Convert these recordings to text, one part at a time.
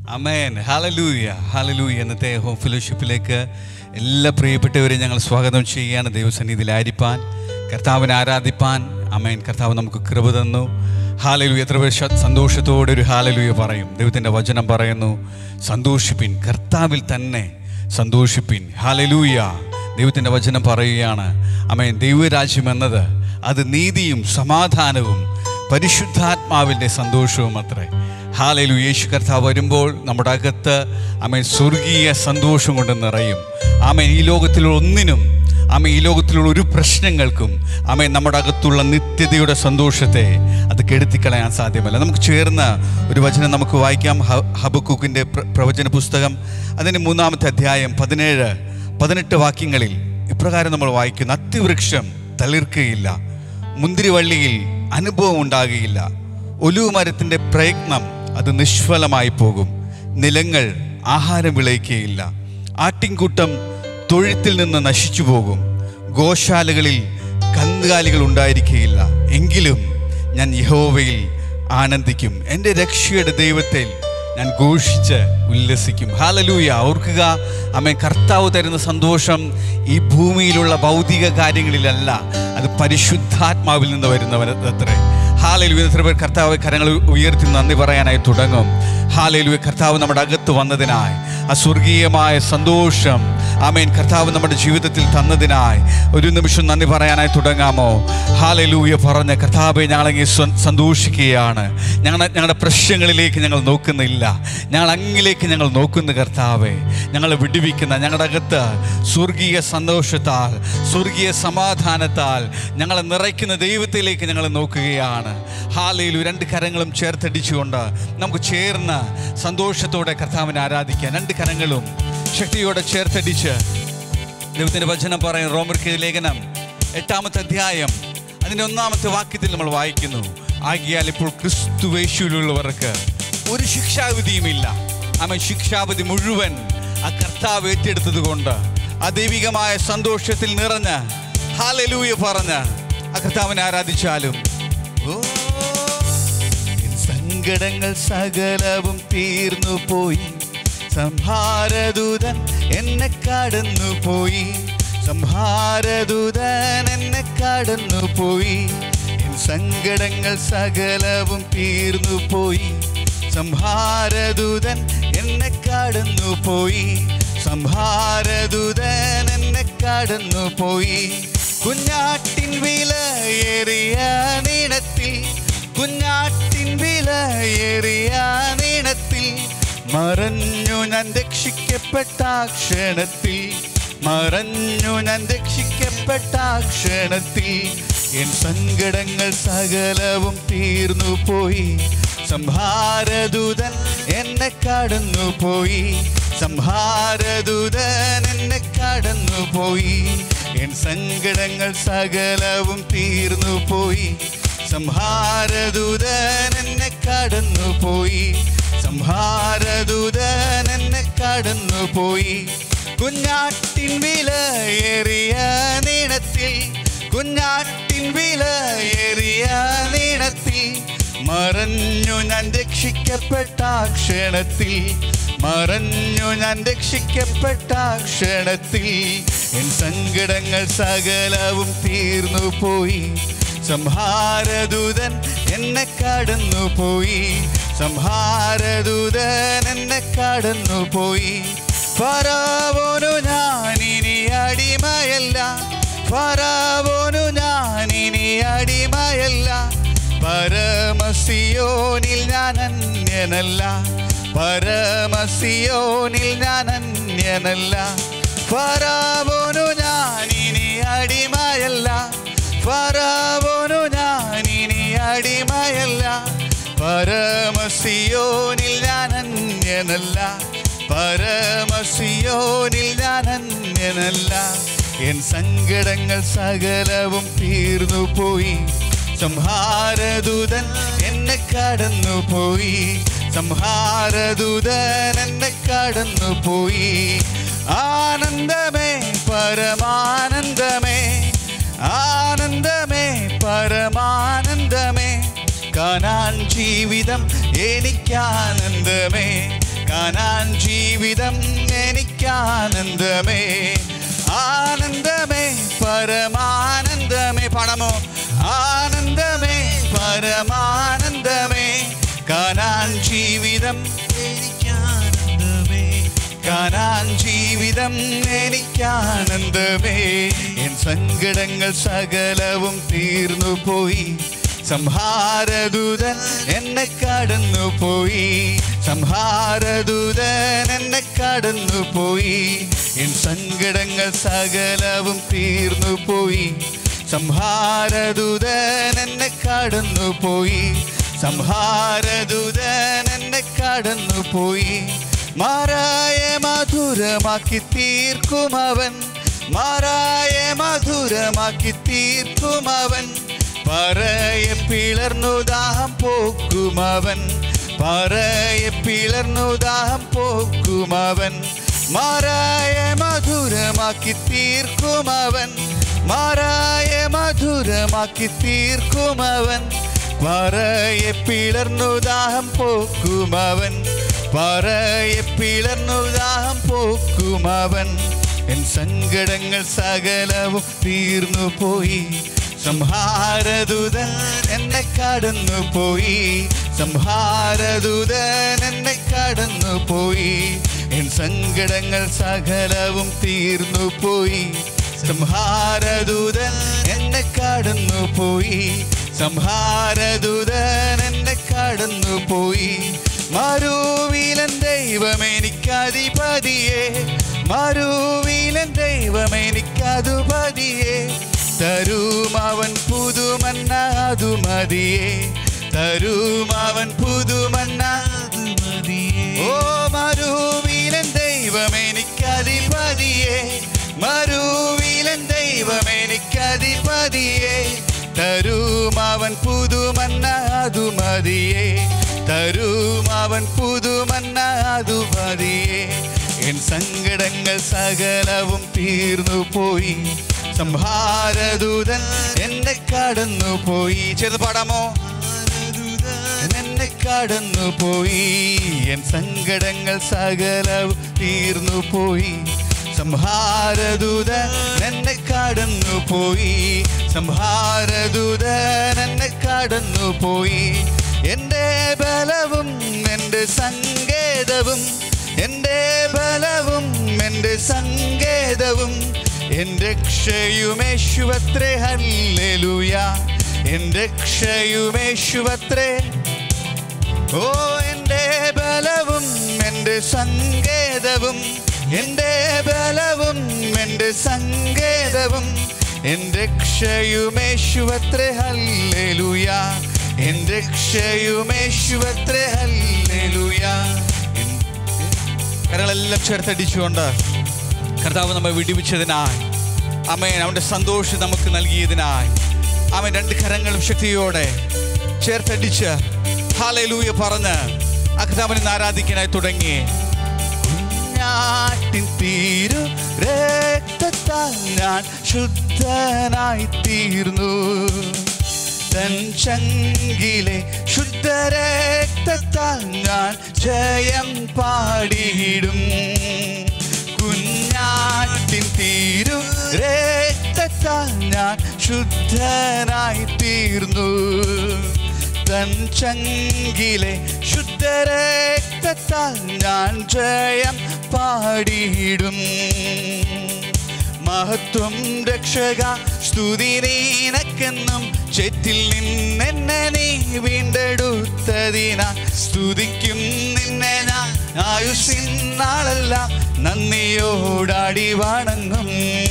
അമേൻ hallelujah hallelujah ഇന്നത്തെ home ഫെലോഷിപ്പിലേക്ക് എല്ലാ പ്രിയപ്പെട്ടവരെയും ഞങ്ങൾ സ്വാഗതം ചെയ്യുകയാണ് ദൈവസന്നിധിയിലായിരിക്കാൻ കർത്താവിനെ ആരാധിപ്പാൻ അമേൻ കർത്താവ് നമുക്ക് കൃപ തന്നു ഹാലലൂയ എത്ര പേർ ശ- സന്തോഷത്തോടെ ഒരു ഹാലലൂയ പറയും ദൈവത്തിൻ്റെ വചനം പറയുന്നു സന്തോഷിപ്പിൻ കർത്താവിൽ തന്നെ സന്തോഷിപ്പിൻ ഹാലലൂയ ദൈവത്തിൻ്റെ വചനം പറയുകയാണ് അമേൻ ദൈവരാജ്യം എന്നത് അത് നീതിയും സമാധാനവും പരിശുദ്ധാത്മാവിൻ്റെ സന്തോഷവും അത്രേ ഹാലയിലു യേശു കർത്താവ് വരുമ്പോൾ നമ്മുടെ അകത്ത് അമേൻ സ്വർഗീയ സന്തോഷം കൊണ്ട് നിറയും ആമേൻ ഈ ലോകത്തിലുള്ള ഒന്നിനും ആമേൻ ഈ ലോകത്തിലുള്ള ഒരു പ്രശ്നങ്ങൾക്കും ആമേൻ നമ്മുടെ അകത്തുള്ള നിത്യതയുടെ സന്തോഷത്തെ അത് കെടുത്തിക്കളയാൻ സാധ്യമല്ല നമുക്ക് ചേർന്ന് ഒരു വചനം നമുക്ക് വായിക്കാം ഹ- ഹബക്കൂക്കിൻ്റെ പ്ര- പ്രവചന പുസ്തകം അതിൻ്റെ മൂന്നാമത്തെ അധ്യായം പതിനേഴ് പതിനെട്ട് വാക്യങ്ങളിൽ ഇപ്രകാരം നമ്മൾ വായിക്കുന്നു അത്തിവൃക്ഷം തളിർക്കുകയില്ല മുന്തിരിവള്ളിയിൽ അനുഭവം ഉണ്ടാകുകയില്ല ഒലിവ് മരത്തിൻ്റെ പ്രയത്നം അത് നിഷ്ഫലമായി പോകും നിലങ്ങൾ ആഹാരം വിളയിക്കുകയില്ല ആട്ടിൻകൂട്ടം തൊഴുത്തിൽ നിന്ന് നശിച്ചു പോകും ഗോശാലകളിൽ കന്നുകാലികൾ ഉണ്ടായിരിക്കുകയില്ല എങ്കിലും ഞാൻ യഹോവയിൽ ആനന്ദിക്കും എൻ്റെ രക്ഷയുടെ ദൈവത്തിൽ ഞാൻ ഘോഷിച്ച് ഉല്ലസിക്കും ഹാലലൂയ ഓർക്കുക അമ്മ കർത്താവ് തരുന്ന സന്തോഷം ഈ ഭൂമിയിലുള്ള ഭൗതിക കാര്യങ്ങളിലല്ല അത് പരിശുദ്ധാത്മാവിൽ നിന്ന് വരുന്നവർ അത്രേ ഹാലലൂയ എത്ര പേർ കർത്താവ് കരങ്ങൾ ഉയർത്തി നന്ദി പറയാനായി തുടങ്ങും ഹാലലൂയ കർത്താവ് നമ്മുടെ അകത്ത് വന്നതിനായി ആ സ്വർഗീയമായ സന്തോഷം ആമേൻ കർത്താവ് നമ്മുടെ ജീവിതത്തിൽ തന്നതിനായി ഒരു നിമിഷം നന്ദി പറയാനായി തുടങ്ങാമോ ഹാലലൂയ പറഞ്ഞ കർത്താവെ ഞങ്ങളങ്ങി സന്തോഷിക്കുകയാണ് ഞങ്ങൾ ഞങ്ങളുടെ പ്രശ്നങ്ങളിലേക്ക് ഞങ്ങൾ നോക്കുന്നില്ല ഞങ്ങൾ അങ്ങിലേക്ക് ഞങ്ങൾ നോക്കുന്ന കർത്താവെ ഞങ്ങളെ വിടുവിക്കുന്ന ഞങ്ങളുടെ അകത്ത് സ്വർഗീയ സന്തോഷത്താൽ സ്വർഗീയ സമാധാനത്താൽ ഞങ്ങളെ നിറയ്ക്കുന്ന ദൈവത്തിലേക്ക് ഞങ്ങൾ നോക്കുകയാണ് ഹാലയിലു രണ്ട് കരങ്ങളും ചേർത്തടിച്ചുകൊണ്ട് നമുക്ക് ചേർന്ന് സന്തോഷത്തോടെ കർത്താവിനെ ആരാധിക്കാം രണ്ട് കരങ്ങളും ശക്തിയോടെ ചേർത്തടിച്ച് ദൈവത്തിന്റെ വചനം പറയും റോമർക്ക് ലേഖനം എട്ടാമത്തെ അധ്യായം അതിന്റെ ഒന്നാമത്തെ വാക്യത്തിൽ നമ്മൾ വായിക്കുന്നു ആകിയാൽ ഇപ്പോൾ ക്രിസ്തുവേശുവിലുള്ളവർക്ക് ഒരു ശിക്ഷാവിധിയുമില്ല അവൻ ശിക്ഷാവിധി മുഴുവൻ ആ കർത്താവ് ഏറ്റെടുത്തത് കൊണ്ട് ആ ദൈവികമായ സന്തോഷത്തിൽ നിറഞ്ഞ് ഹാലലൂയ പറഞ്ഞ് ആ കർത്താവിനെ ആരാധിച്ചാലും ഓ എൻ സങ്കടങ്ങൾ സകലവും തീർന്നു പോയി സംഹാരദൂതൻ എന്നെ കടന്നു പോയി സംഹാരദൂതൻ എന്നെ കടന്നു പോയി എൻ സങ്കടങ്ങൾ സകലവും തീർന്നു പോയി സംഹാരദൂതൻ എന്നെ കടന്നു പോയി സംഹാരദൂതൻ എന്നെ കടന്നു പോയി കുഞ്ഞാട്ടിൻ വിലയേറിയ നീളത്തിൽ കുഞ്ഞാട്ടിൻ വിലയേറിയ നീളത്തിൽ മറഞ്ഞു ഞാൻ രക്ഷിക്കപ്പെട്ട ആ ക്ഷണത്തിൽ മറഞ്ഞു ഞാൻ രക്ഷിക്കപ്പെട്ട ആ ക്ഷണത്തിൽ എൻ സങ്കടങ്ങൾ സകലവും തീർന്നു പോയി സംഹാരദൂതൻ എന്നെ കടന്നു പോയി സംഹാരദൂതൻ എന്നെ കടന്നു പോയി എൻ സങ്കടങ്ങൾ സകലവും തീർന്നു പോയി സംഹാരദൂതൻ എന്നെ കടന്നു പോയി സംഹാരദൂതൻ എന്നെ കടന്നു പോയി കുഞ്ഞാട്ടിൻ വിലയേറിയ നീളത്തിൽ കുഞ്ഞാട്ടിൻ വിലയേറിയ നീളത്തിൽ മറഞ്ഞു ഞാൻ രക്ഷിക്കപ്പെട്ട ആ ക്ഷണത്തിൽ മറഞ്ഞു ഞാൻ രക്ഷിക്കപ്പെട്ട ആ ക്ഷണത്തിൽ എൻ സങ്കടങ്ങൾ സകലവും തീർന്നു പോയി സംഹാരദൂതൻ എന്നെ കടന്നു പോയി സംഹാരദൂതൻ എന്നെ കടന്നു പോയി ഫറാവോനു ഞാനിനി അടിമയല്ല ഫറാവോനു ഞാനിനി അടിമയല്ല പരമസിയോനിൽ ഞാൻ അന്യനല്ല പരമസിയോനിൽ ഞാൻ അന്യനല്ല ഫറാവോനു ഞാനിനി അടിമയല്ല ഫറാവോനു ഞാനിനി അടിമയല്ല പരമസിയോനിൽ ഞാൻ അന്യനല്ല പരമസിയോനിൽ ഞാൻ അന്യനല്ല എൻ സങ്കടങ്ങൾ സകലവും തീർന്നു പോയി സംഹാരദൂതൻ എന്നെ കടന്നു പോയി സംഹാരദൂതൻ എന്നെ കടന്നു പോയി ആനന്ദമേ പരമാനന്ദമേ ആനന്ദമേ പരമാനന്ദമേ കാനാൻ ജീവിതം എനിക്കാനന്ദമേ കാനാൻ ജീവിതം എനിക്കാനന്ദമേ ആനന്ദമേ പരമാനന്ദമേ പണമോ ആനന്ദമേ പരമാനന്ദമേ കാനാൻ ജീവിതം എനിക്കാനന്ദമേ കാനാൻ ജീവിതം എനിക്കാനന്ദമേ എൻ സങ്കടങ്ങൾ സകലവും തീർന്നു പോയി സംഹാരദൂതൻ എന്നെ കടന്നു പോയി സംഹാരദൂതൻ എന്നെ കടന്നു പോയി എൻ സങ്കടങ്ങൾ സകലവും തീർന്നു പോയി സംഹാരദൂതൻ എന്നെ കടന്നു പോയി സംഹാരദൂതൻ എന്നെ കടന്നു പോയി മാറായ മധുരമാക്കി തീർക്കും അവൻ മാറായ മധുരമാക്കി തീർക്കും അവൻ പറയെ പിളർന്നു ദാഹം പോക്കും അവൻ പറയെ പിളർന്നു ദാഹം പോക്കും അവൻ മാറായ മധുരമാക്കി തീർക്കും അവൻ മാറായ മധുരമാക്കി തീർക്കും അവൻ പറയെ പിളർന്നു ദാഹം പോക്കും അവൻ പറയെ പിളർന്നു ദാഹം പോക്കും അവൻ എൻ സങ്കടങ്ങൾ സകലവും തീർന്നു പോയി സംഹാരദൂതൻ എന്നെ കടന്നു പോയി സംഹാരദൂതൻ എന്നെ കടന്നു പോയി എൻ സങ്കടങ്ങൾ സകലവും തീർന്നു പോയി സംഹാരദൂതൻ എന്നെ കടന്നു പോയി സംഹാരദൂതൻ എന്നെ കടന്നു പോയി മരുവിലൻ ദൈവം എനിക്കധിപതിയെ മരുവിലൻ ദൈവം എനിക്കധിപതിയെ തരും അവൻ പുതുമന്ന അതു മതിയെ തരും അവൻ പുതുമന്ന അതു മതിയെ ഓ മരുവിലൻ ദൈവം എനിക്കധിപതിയെ മരുവിലൻ ദൈവം എനിക്കധിപതിയെ തരും അവൻ പുതുമന്ന അതു മതിയെ തരും അവൻ പുതുമന്ന അതു മതിയെ എൻ സങ്കടങ്ങൾ സകലവും തീർന്നു പോയി സംഹാരദൂതൻ എന്നെ കടന്നു പോയി ചേർന്ന് പാടാമോ എന്നെ കടന്നു പോയി എൻ സങ്കടങ്ങൾ സകലവും തീർന്നു പോയി സംഹാരദൂതൻ എന്നെ കടന്നു പോയി സംഹാരദൂതൻ എന്നെ കടന്നു പോയി എൻ്റെ ബലവും എൻ്റെ സങ്കേതവും എൻ്റെ ബലവും എൻ്റെ സങ്കേതവും എൻ്റെ ക്ഷയുമേശുവത്രേ ഹല്ലേലൂയ എൻ്റെ ക്ഷയുമേശുവത്രേ ഓ എൻ്റെ ബലവും എൻ്റെ സങ്കേതവും എൻ്റെ ബലവും എൻ്റെ സങ്കേതവും എൻ്റെ ക്ഷയുമേശുവത്രേ ഹല്ലേലൂയ എൻ്റെ ക്ഷയുമേശുവത്രേ ഹല്ലേലൂയ കരങ്ങളെല്ലാം ചേർത്തടിച്ചുകൊണ്ട് കർത്താവ് നമ്മെ വിടിവിച്ചതിനായി അമ്മേൻ അവൻ്റെ സന്തോഷം നമുക്ക് നൽകിയതിനായി അവൻ രണ്ട് കരങ്ങളും ശക്തിയോടെ ചേർത്തടിച്ച് ഹാലലൂയ പറഞ്ഞ് ആ കർത്താവിനെ ഇന്ന് ആരാധിക്കാനായി തുടങ്ങി കുഞ്ഞാട്ടിൻ തീരു രക്തത്താൽ ഞാൻ ശുദ്ധനായി തീർന്നു തൻ ചങ്കിലെ ശുദ്ധരക്തത്താൽ ഞാൻ ജയം പാടിയിടും കുഞ്ഞാട്ടിൻ തീരു രക്തത്താൽ ഞാൻ ശുദ്ധനായി തീർന്നു തൻ ചങ്കിലെ ശുദ്ധരക്തത്താൽ ഞാൻ ജയം പാടിയിടും മഹത്വം രക്ഷക സ്തുതി നീനക്കെന്നും ചെറ്റിൽ നിന്നെന്നെ നീ വീണ്ടെടുത്തതിനാ സ്തുതിക്കും നിന്നെ ഞാൻ ആയുസിൻ നാളെല്ലാം നന്ദിയോടാടി വണങ്ങും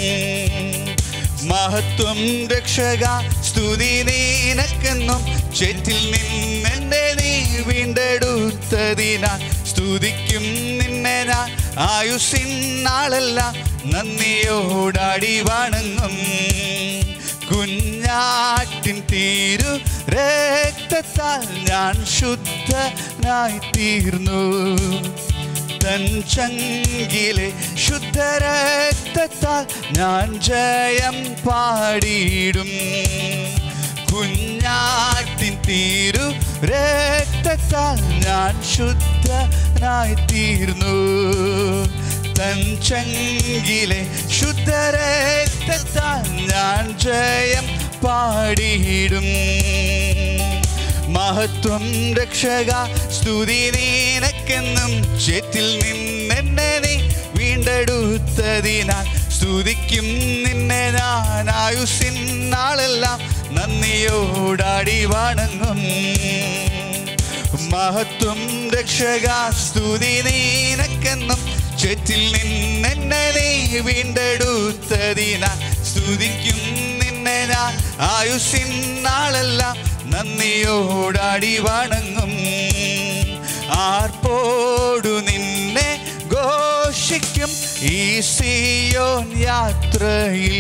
മഹത്വം രക്ഷക സ്തുതി നീനക്കെന്നും ചെറ്റിൽ നിന്നെന്നെ നീ വീണ്ടെടുത്തതിനാൽ സ്തുതിക്കും നിന്നെ ഞാൻ ആയുസിൻ നാളെല്ലാം നന്ദിയോടാടി വണങ്ങും കുഞ്ഞാട്ടിൻ തീരു രക്തത്താൽ ഞാൻ ശുദ്ധനായി തീർന്നു തൻ ചങ്കിലെ ശുദ്ധരക്തത്താൽ ഞാൻ ജയം പാടിയിടും കുഞ്ഞാട്ടിൻ തീരു രക്ത രക്തത്താൽ ഞാൻ ശുദ്ധനായി തീർന്നു തൻ ചങ്കിലെ ശുദ്ധരക്തത്താൽ ഞാൻ ജയം പാടിയിടും മഹത്വം രക്ഷക സ്തുതി നീനക്കെന്നും ചേറ്റിൽ നിന്നെന്നെ നീ വീണ്ടെടുത്തതിനാൽ സ്തുതിക്കും നിന്നെ ഞാൻ ആയുസിൻ നാളെല്ലാം നന്ദിയോടാടി വണങ്ങും മഹത്വം രക്ഷക സ്തുതി നീനക്കെന്നും ചേറ്റിൽ നിന്നെന്നെ നീ വീണ്ടെടുത്തതിനാൽ സ്തുതിക്കും നിന്നെ ഞാൻ ആയുസിൻ നാളെല്ലാം നന്ദിയോടാടി വണങ്ങും ആർപ്പോടു നിന്നെ ഘോഷിക്കും ഈ സിയോൻ യാത്രയിൽ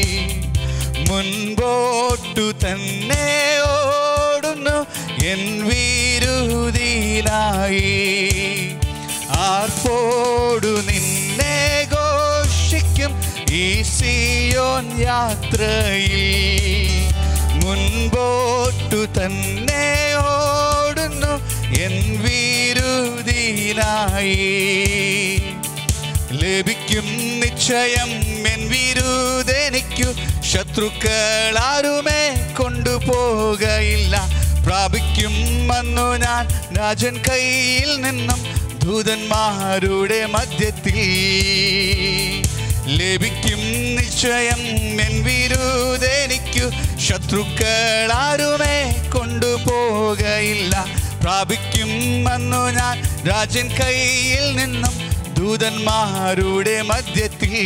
മുൻപോട്ടു തന്നെ ഓടുന്നു എൻ വീരുതിനായി ആർപ്പോടു നിന്നെ ഘോഷിക്കും ഈ സിയോൻ യാത്രയിൽ മുൻപോട്ടു തന്നെ ഓടുന്നു എൻ വീരുതിനായി ലഭിക്കും നിശ്ചയം എൻ വിരുദനിക്കു ശത്രുക്കൾ ആരുമേ കൊണ്ടുപോകയില്ല പ്രാപിക്കും വന്നു ഞാൻ രാജൻ കയ്യിൽ നിന്നും ദൂതന്മാരുടെ മധ്യത്തിൽ ലഭിക്കും നിശ്ചയം എൻ വിരുദനിക്കു ശത്രുക്കൾ ആരുമേ കൊണ്ടുപോകയില്ല പ്രാപിക്കും വന്നു ഞാൻ രാജൻ കയ്യിൽ നിന്നും ദൂതന്മാരുടെ മധ്യത്തിൽ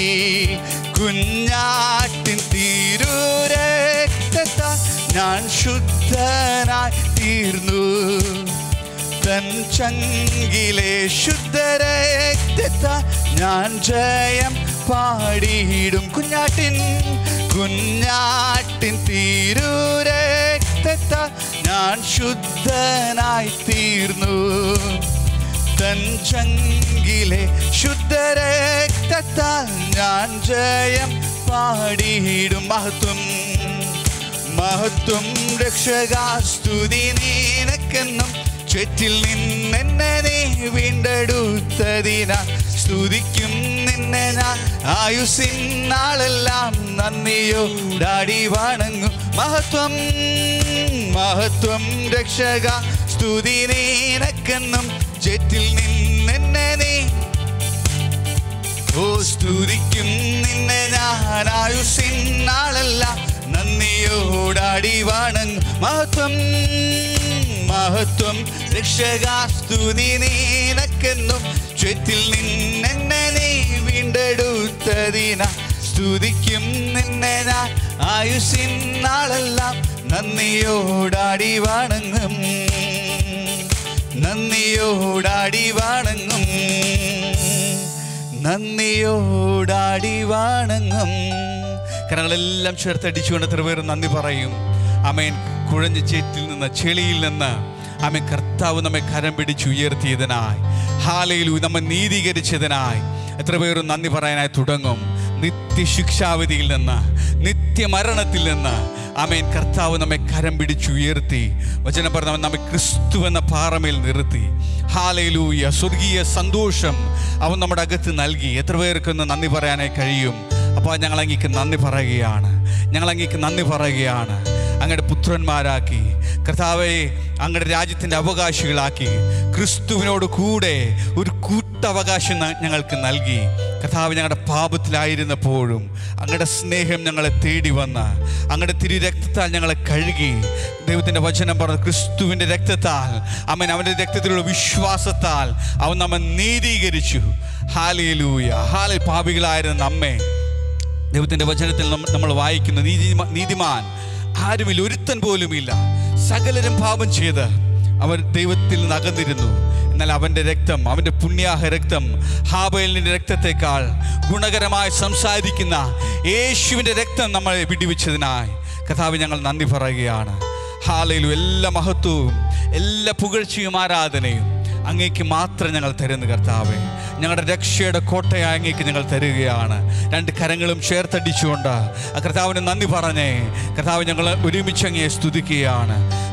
കുഞ്ഞാട്ടിൻ തീരുരക്തത്താൽ ഞാൻ ശുദ്ധനായി തീർന്നു തൻ ചങ്കിലെ ശുദ്ധരക്തത്താൽ ഞാൻ ജയം പാടിയിടും കുഞ്ഞാട്ടിൻ കുഞ്ഞാട്ടിൻ തീരുരക്തത്താൽ ഞാൻ ശുദ്ധനായി തീർന്നു തൻ ചങ്കിലെ ശുദ്ധരക്തത്താൽ ഞാൻ ജയം പാടിയിടും മഹത്വം മഹത്വം രക്ഷക സ്തുതി നീനക്കെന്നും ചുറ്റിൽ നിന്നെന്നെ നീ വീണ്ടെടുത്തതിനാ സ്തുതിക്കും നിന്നെ ഞാൻ ആയുസിൻ നാളെല്ലാം നന്ദിയോ ഡാടി വണങ്ങും മഹത്വം മഹത്വം രക്ഷക സ്തുതി നീനക്കെന്നും ചെറ്റിൽ നിന്നെന്നെ നീ ഓ സ്തുതിക്കും നിന്നെ ഞാൻ ആയുസിൻ നാളെല്ലാം നന്ദിയോടാടി വണങ്ങും മഹത്വം മഹത്വം രക്ഷക സ്തുതി നീനക്കെന്നും ചുറ്റിൽ നിന്നെന്നെ നീ വീണ്ടെടുത്തതിന സ്തുതിക്കും നിന്നെ ഞാൻ ആയുസിൻ നാളെല്ലാം നന്ദിയോടാടി വണങ്ങും നന്ദിയോടാടി വണങ്ങും നന്ദിയോടാടി വണങ്ങും കരങ്ങളെല്ലാം ചേർത്തടിച്ചുകൊണ്ട് എത്ര നന്ദി പറയും അമേൻ കുഴഞ്ഞ ചേറ്റിൽ നിന്ന് ചെളിയിൽ നിന്ന് അമേൻ കർത്താവ് നമ്മെ കരം പിടിച്ചുയർത്തിയതിനായി ഹാലയിൽ നമ്മെ നീതീകരിച്ചതിനായി എത്ര പേരും നന്ദി പറയാനായി തുടങ്ങും നിത്യശിക്ഷാവിധിയിൽ നിന്ന് നിത്യമരണത്തിൽ നിന്ന് അമേൻ കർത്താവ് നമ്മെ കരം പിടിച്ചുയർത്തി വചനം പറഞ്ഞവൻ നമ്മെ ക്രിസ്തു എന്ന പാറമേൽ നിർത്തി ഹാലയിലൂയ സ്വർഗീയ സന്തോഷം അവൻ നമ്മുടെ അകത്ത് നൽകി എത്ര പേർക്കൊന്ന് നന്ദി പറയാനായി കഴിയും അപ്പോൾ ഞങ്ങൾ അങ്ങേക്ക് നന്ദി പറയുകയാണ് ഞങ്ങൾ അങ്ങേക്ക് നന്ദി പറയുകയാണ് അങ്ങയുടെ പുത്രന്മാരാക്കി കർത്താവെ അങ്ങയുടെ രാജ്യത്തിൻ്റെ അവകാശികളാക്കി ക്രിസ്തുവിനോട് കൂടെ ഒരു കൂട്ടവകാശം ന- ഞങ്ങൾക്ക് നൽകി കർത്താവ് ഞങ്ങളുടെ പാപത്തിലായിരുന്നപ്പോഴും അങ്ങയുടെ സ്നേഹം ഞങ്ങളെ തേടി വന്ന് അങ്ങയുടെ തിരു രക്തത്താൽ ഞങ്ങളെ കഴുകി ദൈവത്തിൻ്റെ വചനം പറഞ്ഞ ക്രിസ്തുവിൻ്റെ രക്തത്താൽ അവൻ അവൻ്റെ രക്തത്തിലുള്ള വിശ്വാസത്താൽ അവൻ നമ്മെ നീതീകരിച്ചു ഹാലയിലൂയ ഹാല പാപികളായിരുന്ന നമ്മെ ദൈവത്തിൻ്റെ വചനത്തിൽ നമ്മ- നമ്മൾ വായിക്കുന്നു നീതിമാ നീതിമാൻ ആരുമില്ല ഒരുത്തൻ പോലുമില്ല സകലരും പാപം ചെയ്ത് അവർ ദൈവത്തിൽ നിന്ന് അകന്നിരുന്നു എന്നാൽ അവൻ്റെ രക്തം അവൻ്റെ പുണ്യാഹ രക്തം ഹാബേലിൻ്റെ രക്തത്തെക്കാൾ ഗുണകരമായി സംസാരിക്കുന്ന യേശുവിൻ്റെ രക്തം നമ്മളെ വിടിവിച്ചതിനായി കഥാവ് ഞങ്ങൾ നന്ദി പറയുകയാണ് ഹാലയിലും എല്ലാ മഹത്വവും എല്ലാ പുകഴ്ചയും ആരാധനയും അങ്ങേക്ക് മാത്രം ഞങ്ങൾ തരുന്നു കർത്താവെ ഞങ്ങളുടെ രക്ഷയുടെ കോട്ടയായ അങ്ങേക്ക് ഞങ്ങൾ തരികയാണ് രണ്ട് കരങ്ങളും ചേർത്തടിച്ചുകൊണ്ട് ആ കർത്താവിന് നന്ദി പറഞ്ഞേ കർത്താവ് ഞങ്ങൾ ഒരുമിച്ച് അങ്ങയെ സ്തുതിക്കുകയാണ്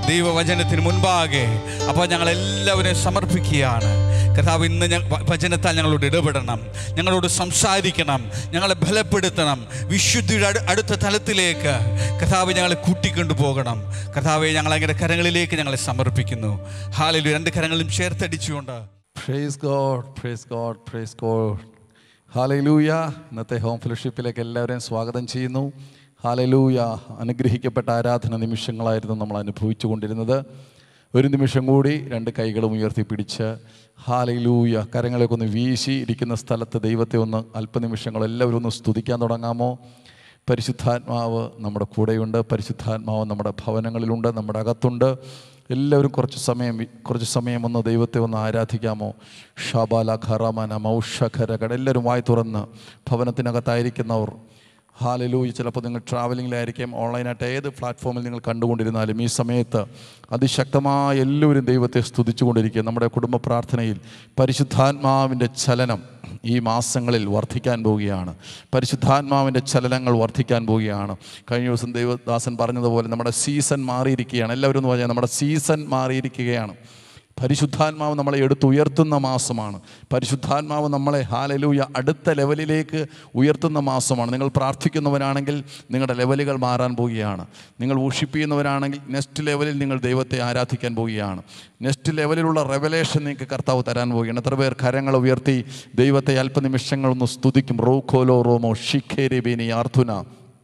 ദൈവവചനത്തിന് മുൻപാകെ അപ്പോൾ ഞങ്ങൾ എല്ലാവരെയും സമർപ്പിക്കുകയാണ് കർത്താവ് ഇന്ന് ഞ- വ- വചനത്താൽ ഞങ്ങളോട് ഇടപെടണം ഞങ്ങളോട് സംസാരിക്കണം ഞങ്ങളെ ബലപ്പെടുത്തണം വിശുദ്ധിയുടെ അടു- അടുത്ത തലത്തിലേക്ക് കർത്താവ് ഞങ്ങളെ കൂട്ടിക്കൊണ്ടു പോകണം കർത്താവെ ഞങ്ങൾ അങ്ങനെ കരങ്ങളിലേക്ക് ഞങ്ങളെ സമർപ്പിക്കുന്നു ഹാലിൽ രണ്ട് കരങ്ങളും ചേർത്തടിച്ചുകൊണ്ട് praise God praise God praise God hallelujah ഇന്നത്തെ ഹോം ഫെലോഷിപ്പിലേക്ക് എല്ലാവരെയും സ്വാഗതം ചെയ്യുന്നു ഹാലലൂയ അനുഗ്രഹിക്കപ്പെട്ട ആരാധന നിമിഷങ്ങളായിരുന്നു നമ്മൾ അനുഭവിച്ചു കൊണ്ടിരുന്നത് ഒരു നിമിഷം കൂടി രണ്ട് കൈകളും ഉയർത്തിപ്പിടിച്ച് ഹാലലൂയ കരങ്ങളൊക്കെ ഒന്ന് വീശി ഇരിക്കുന്ന സ്ഥലത്ത് ദൈവത്തെ ഒന്ന് അല്പനിമിഷങ്ങൾ എല്ലാവരും ഒന്ന് സ്തുതിക്കാൻ തുടങ്ങാമോ പരിശുദ്ധാത്മാവ് നമ്മുടെ കൂടെയുണ്ട് പരിശുദ്ധാത്മാവ് നമ്മുടെ ഭവനങ്ങളിലുണ്ട് നമ്മുടെ അകത്തുണ്ട് എല്ലാവരും കുറച്ച് സമയം വി- കുറച്ച് സമയം ഒന്ന് ദൈവത്തെ ഒന്ന് ആരാധിക്കാമോ ഷാബാല ഖറമന മൗഷഖരകട എല്ലാവരും വായി തുറന്ന് ഭവനത്തിനകത്തായിരിക്കുന്നവർ ഹാലലൂയി ചിലപ്പോൾ നിങ്ങൾ ട്രാവലിങ്ങിലായിരിക്കും ഓൺലൈനായിട്ട് ഏത് പ്ലാറ്റ്ഫോമിൽ നിങ്ങൾ കണ്ടുകൊണ്ടിരുന്നാലും ഈ സമയത്ത് അതിശക്തമായ എല്ലാവരും ദൈവത്തെ സ്തുതിച്ചുകൊണ്ടിരിക്കുക നമ്മുടെ കുടുംബ പ്രാർത്ഥനയിൽ പരിശുദ്ധാത്മാവിൻ്റെ ചലനം ഈ മാസങ്ങളിൽ വർദ്ധിക്കാൻ പോവുകയാണ് പരിശുദ്ധാത്മാവിൻ്റെ ചലനങ്ങൾ വർദ്ധിക്കാൻ പോവുകയാണ് കഴിഞ്ഞ ദിവസം ദൈവദാസൻ പറഞ്ഞതുപോലെ നമ്മുടെ സീസൺ മാറിയിരിക്കുകയാണ് എല്ലാവരും എന്ന് പറഞ്ഞാൽ നമ്മുടെ സീസൺ മാറിയിരിക്കുകയാണ് പരിശുദ്ധാത്മാവ് നമ്മളെ എടുത്തുയർത്തുന്ന മാസമാണ് പരിശുദ്ധാത്മാവ് നമ്മളെ ഹാലലൂയ അടുത്ത ലെവലിലേക്ക് ഉയർത്തുന്ന മാസമാണ് നിങ്ങൾ പ്രാർത്ഥിക്കുന്നവരാണെങ്കിൽ നിങ്ങളുടെ ലെവലുകൾ മാറാൻ പോവുകയാണ് നിങ്ങൾ ഊഷിപ്പിക്കുന്നവരാണെങ്കിൽ നെക്സ്റ്റ് ലെവലിൽ നിങ്ങൾ ദൈവത്തെ ആരാധിക്കാൻ പോവുകയാണ് നെക്സ്റ്റ് ലെവലിലുള്ള റെവലേഷൻ നിങ്ങൾക്ക് കർത്താവ് തരാൻ പോവുകയാണ് എത്ര പേർ കരങ്ങൾ ഉയർത്തി ദൈവത്തെ അല്പനിമിഷങ്ങൾ ഒന്ന് സ്തുതിക്കും റോഖോലോ റോമോ ഷിഖേരി ബീനി ആർത്തുന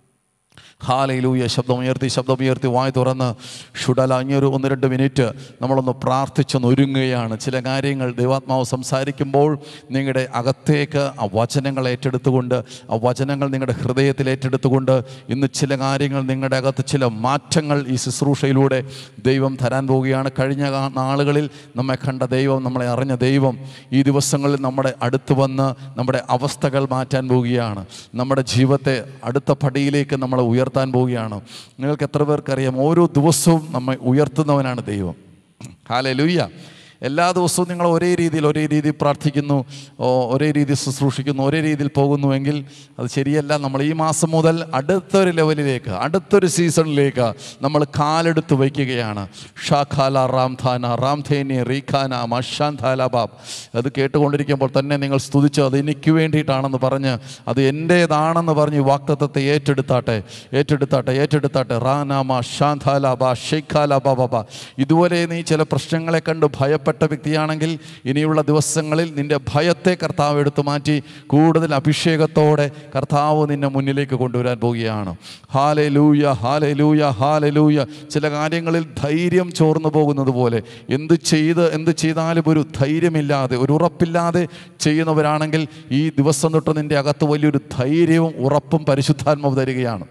ഹാലയിലൂയ ശബ്ദം ഉയർത്തി ശബ്ദം ഉയർത്തി വായി തുറന്ന് ഷുഡല ഇനിയൊരു ഒന്ന് രണ്ട് മിനിറ്റ് നമ്മളൊന്ന് പ്രാർത്ഥിച്ചൊന്ന് ഒരുങ്ങുകയാണ് ചില കാര്യങ്ങൾ ദൈവാത്മാവ് സംസാരിക്കുമ്പോൾ നിങ്ങളുടെ അകത്തേക്ക് ആ വചനങ്ങൾ ഏറ്റെടുത്തുകൊണ്ട് ആ വചനങ്ങൾ നിങ്ങളുടെ ഹൃദയത്തിൽ ഏറ്റെടുത്തുകൊണ്ട് ഇന്ന് ചില കാര്യങ്ങൾ നിങ്ങളുടെ അകത്ത് ചില മാറ്റങ്ങൾ ഈ ശുശ്രൂഷയിലൂടെ ദൈവം തരാൻ പോവുകയാണ് കഴിഞ്ഞ കാ- നാളുകളിൽ നമ്മെ കണ്ട ദൈവം നമ്മളെ അറിഞ്ഞ ദൈവം ഈ ദിവസങ്ങളിൽ നമ്മുടെ അടുത്ത് വന്ന് നമ്മുടെ അവസ്ഥകൾ മാറ്റാൻ പോവുകയാണ് നമ്മുടെ ജീവിതത്തെ അടുത്ത പടിയിലേക്ക് നമ്മളെ ഉയർത്താൻ പോവുകയാണ് നിങ്ങൾക്ക് എത്ര പേർക്കറിയാം ഓരോ ദിവസവും നമ്മെ ഉയർത്തുന്നവനാണ് ദൈവം ഹാലലൂയ്യ എല്ലാ ദിവസവും നിങ്ങൾ ഒരേ രീതിയിൽ ഒരേ രീതിയിൽ പ്രാർത്ഥിക്കുന്നു ഓ, ഒരേ രീതിയിൽ ശുശ്രൂഷിക്കുന്നു ഒരേ രീതിയിൽ പോകുന്നുവെങ്കിൽ അത് ശരിയല്ല നമ്മൾ ഈ മാസം മുതൽ അടുത്തൊരു ലെവലിലേക്ക് അടുത്തൊരു സീസണിലേക്ക് നമ്മൾ കാലെടുത്ത് വയ്ക്കുകയാണ് ഷാഖാല റാംധാന റാംധേനി റീഖാന മഷാന്താല ബാബ് അത് കേട്ടുകൊണ്ടിരിക്കുമ്പോൾ തന്നെ നിങ്ങൾ സ്തുതിച്ച് അത് എനിക്ക് വേണ്ടിയിട്ടാണെന്ന് പറഞ്ഞ് അത് എൻ്റേതാണെന്ന് പറഞ്ഞ് ഈ വാക്തത്വത്തെ ഏറ്റെടുത്താട്ടെ ഏറ്റെടുത്താട്ടെ ഏറ്റെടുത്താട്ടെ റാനാമ ഷാന്താല ബാ ഷെയ്ഖാല ബാബ ബാ ഇതുവരെ നീ ചില പ്രശ്നങ്ങളെ കണ്ട് ഭയപ്പെട്ട വ്യക്തിയാണെങ്കിൽ ഇനിയുള്ള ദിവസങ്ങളിൽ നിന്റെ ഭയത്തെ കർത്താവ് എടുത്തു മാറ്റി കൂടുതൽ അഭിഷേകത്തോടെ കർത്താവ് നിന്നെ മുന്നിലേക്ക് കൊണ്ടുവരാൻ പോവുകയാണ് ഹാലെ ലൂയ ഹാലെ ലൂയ ഹാലെ ലൂയ ചില കാര്യങ്ങളിൽ ധൈര്യം ചോർന്നു പോകുന്നത് പോലെ എന്ത് ചെയ്ത് എന്ത് ചെയ്താലും ഒരു ധൈര്യമില്ലാതെ ഒരു ഉറപ്പില്ലാതെ ചെയ്യുന്നവരാണെങ്കിൽ ഈ ദിവസം തൊട്ട് നിന്റെ അകത്ത് വലിയൊരു ധൈര്യവും ഉറപ്പും പരിശുദ്ധാത്മാവ് തരികയാണ്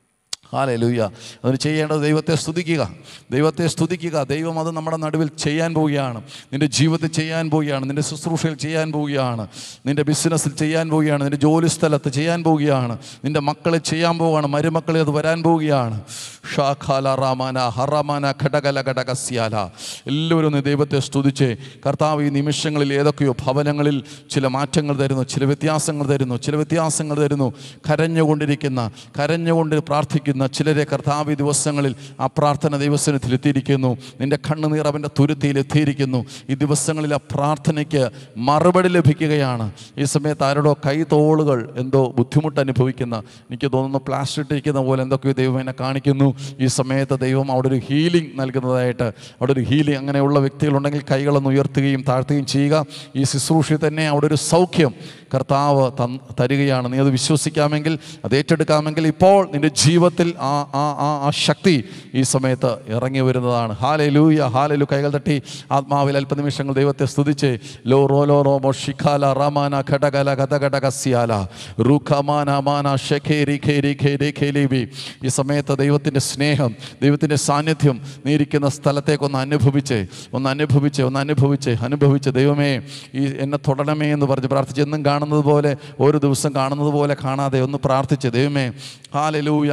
ഹാലേ ലൂയ അതിന് ചെയ്യേണ്ടത് ദൈവത്തെ സ്തുതിക്കുക ദൈവത്തെ സ്തുതിക്കുക ദൈവം അത് നമ്മുടെ നടുവിൽ ചെയ്യാൻ പോവുകയാണ് നിൻ്റെ ജീവിതത്തിൽ ചെയ്യാൻ പോവുകയാണ് നിൻ്റെ ശുശ്രൂഷയിൽ ചെയ്യാൻ പോവുകയാണ് നിൻ്റെ ബിസിനസ്സിൽ ചെയ്യാൻ പോവുകയാണ് നിൻ്റെ ജോലി സ്ഥലത്ത് ചെയ്യാൻ പോവുകയാണ് നിൻ്റെ മക്കളെ ചെയ്യാൻ പോവുകയാണ് മരുമക്കളെ അത് വരാൻ പോവുകയാണ് ഷാഖാല റാമാന ഹറാമാന ഘടകല ഘടകസ്യാല എല്ലാവരും ഒന്ന് ദൈവത്തെ സ്തുതിച്ച് കർത്താവ് ഈ നിമിഷങ്ങളിൽ ഏതൊക്കെയോ ഭവനങ്ങളിൽ ചില മാറ്റങ്ങൾ തരുന്നു ചില വ്യത്യാസങ്ങൾ തരുന്നു ചില വ്യത്യാസങ്ങൾ തരുന്നു കരഞ്ഞുകൊണ്ടിരിക്കുന്ന കരഞ്ഞുകൊണ്ട് പ്രാർത്ഥിക്കുന്ന ചിലരെ കർത്താവ് ഈ ദിവസങ്ങളിൽ ആ പ്രാർത്ഥന ദൈവസനത്തിൽ എത്തിയിരിക്കുന്നു നിന്റെ കണ്ണുനീർ അവൻ്റെ തുരുത്തിയിൽ എത്തിയിരിക്കുന്നു ഈ ദിവസങ്ങളിൽ ആ പ്രാർത്ഥനയ്ക്ക് മറുപടി ലഭിക്കുകയാണ് ഈ സമയത്ത് ആരോടോ കൈതോളുകൾ എന്തോ ബുദ്ധിമുട്ട് അനുഭവിക്കുന്ന എനിക്ക് തോന്നുന്നു പ്ലാസ്റ്റർ ഇട്ടിരിക്കുന്ന പോലെ എന്തൊക്കെയോ ദൈവം എന്നെ കാണിക്കുന്നു ഈ സമയത്ത് ദൈവം അവിടെ ഒരു ഹീലിംഗ് നൽകുന്നതായിട്ട് അവിടെ ഒരു ഹീലിംഗ് അങ്ങനെയുള്ള വ്യക്തികളുണ്ടെങ്കിൽ കൈകളൊന്ന് ഉയർത്തുകയും താഴ്ത്തുകയും ചെയ്യുക ഈ ശുശ്രൂഷയിൽ തന്നെ അവിടെ ഒരു സൗഖ്യം കർത്താവ് തൻ തരികയാണ് നീ അത് വിശ്വസിക്കാമെങ്കിൽ അത് ഏറ്റെടുക്കാമെങ്കിൽ ഇപ്പോൾ നിന്റെ ജീവിതത്തിൽ ആ ആ ആ ആ ശക്തി ഈ സമയത്ത് ഇറങ്ങി വരുന്നതാണ് ഹാലെ ലൂയ ഹാലലു കൈകൾ തട്ടി ആത്മാവിൽ അല്പനിമിഷങ്ങൾ ദൈവത്തെ സ്തുതിച്ച് ലോ റോ ലോ റോ മോ ഷിഖാല റമാന ഘടകല ഗതഘടകസ്യാല റുഖമാന മാന ഷെഖേ റിഖേ റിഖേ രേഖേ ലേബി ഈ സമയത്ത് ദൈവത്തിൻ്റെ സ്നേഹം ദൈവത്തിൻ്റെ സാന്നിധ്യം നീ ഇരിക്കുന്ന സ്ഥലത്തേക്ക് ഒന്ന് അനുഭവിച്ച് ഒന്ന് അനുഭവിച്ച് ഒന്ന് അനുഭവിച്ച് അനുഭവിച്ച് ദൈവമേ ഈ എന്നെ തൊടണമേ എന്ന് പറഞ്ഞ് പ്രാർത്ഥിച്ച് എന്നും കാണുന്നത് പോലെ ഓരോ ദിവസം കാണുന്നത് പോലെ കാണാതെ ഒന്ന് പ്രാർത്ഥിച്ച് ദൈവമേ ഹാലലൂയ അങ്ങയുടെ ശുശ്രൂഷ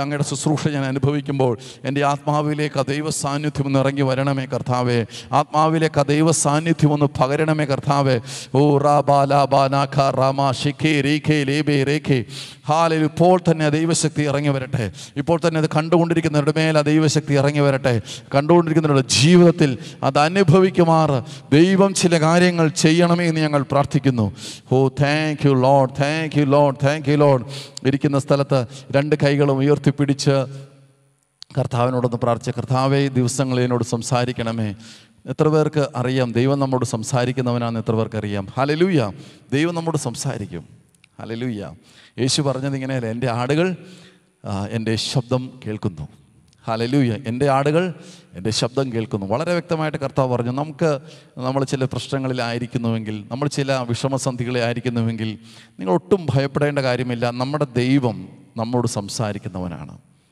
ശുശ്രൂഷ ഞാൻ അനുഭവിക്കുമ്പോൾ എൻ്റെ ആത്മാവിലേക്ക് ആ ദൈവ സാന്നിധ്യം ഒന്ന് ഇറങ്ങി വരണമേ കർത്താവേ ആത്മാവിലേക്ക് ആ ദൈവ സാന്നിധ്യം ഒന്ന് പകരണമേ കർത്താവേ ഓ റാ ബാ ലാ ബാ നാ ഖ റാ മാ ഷിഖേ രേഖേ ലേബേ രേഖേ ഹാലിൽ ഇപ്പോൾ തന്നെ ആ ദൈവശക്തി ഇറങ്ങി വരട്ടെ ഇപ്പോൾ തന്നെ അത് കണ്ടുകൊണ്ടിരിക്കുന്നവരുടെ മേൽ ആ ദൈവശക്തി ഇറങ്ങി വരട്ടെ കണ്ടുകൊണ്ടിരിക്കുന്നവരുടെ ജീവിതത്തിൽ അത് അനുഭവിക്കുമാറ് ദൈവം ചില കാര്യങ്ങൾ ചെയ്യണമേ എന്ന് ഞങ്ങൾ പ്രാർത്ഥിക്കുന്നു oh thank you Lord thank you Lord thank you Lord ഇരിക്കുന്ന സ്ഥലത്ത് രണ്ട് കൈകളും ഉയർത്തിപ്പിടിച്ച് കർത്താവിനോടൊന്ന് പ്രാർത്ഥിച്ച കർത്താവെ ഈ ദിവസങ്ങളിൽ എന്നോട് സംസാരിക്കണമേ എത്ര പേർക്ക് അറിയാം ദൈവം നമ്മോട് സംസാരിക്കുന്നവനാണെന്ന് എത്ര പേർക്ക് അറിയാം ഹലലൂയ ദൈവം നമ്മോട് സംസാരിക്കും ഹലലൂയ യേശു പറഞ്ഞത് ഇങ്ങനെയല്ല എൻ്റെ ആടുകൾ ആ, എൻ്റെ ശബ്ദം കേൾക്കുന്നു ഹലലൂയ എൻ്റെ ആടുകൾ എൻ്റെ ശബ്ദം കേൾക്കുന്നു വളരെ വ്യക്തമായിട്ട് കർത്താവ് പറഞ്ഞു നമുക്ക് നമ്മൾ ചില പ്രശ്നങ്ങളിലായിരിക്കുന്നുവെങ്കിൽ നമ്മൾ ചില വിഷമസന്ധികളെ ആയിരിക്കുന്നുവെങ്കിൽ നിങ്ങൾ ഒട്ടും ഭയപ്പെടേണ്ട കാര്യമില്ല നമ്മുടെ ദൈവം നമ്മോട് സംസാരിക്കുന്നവനാണ്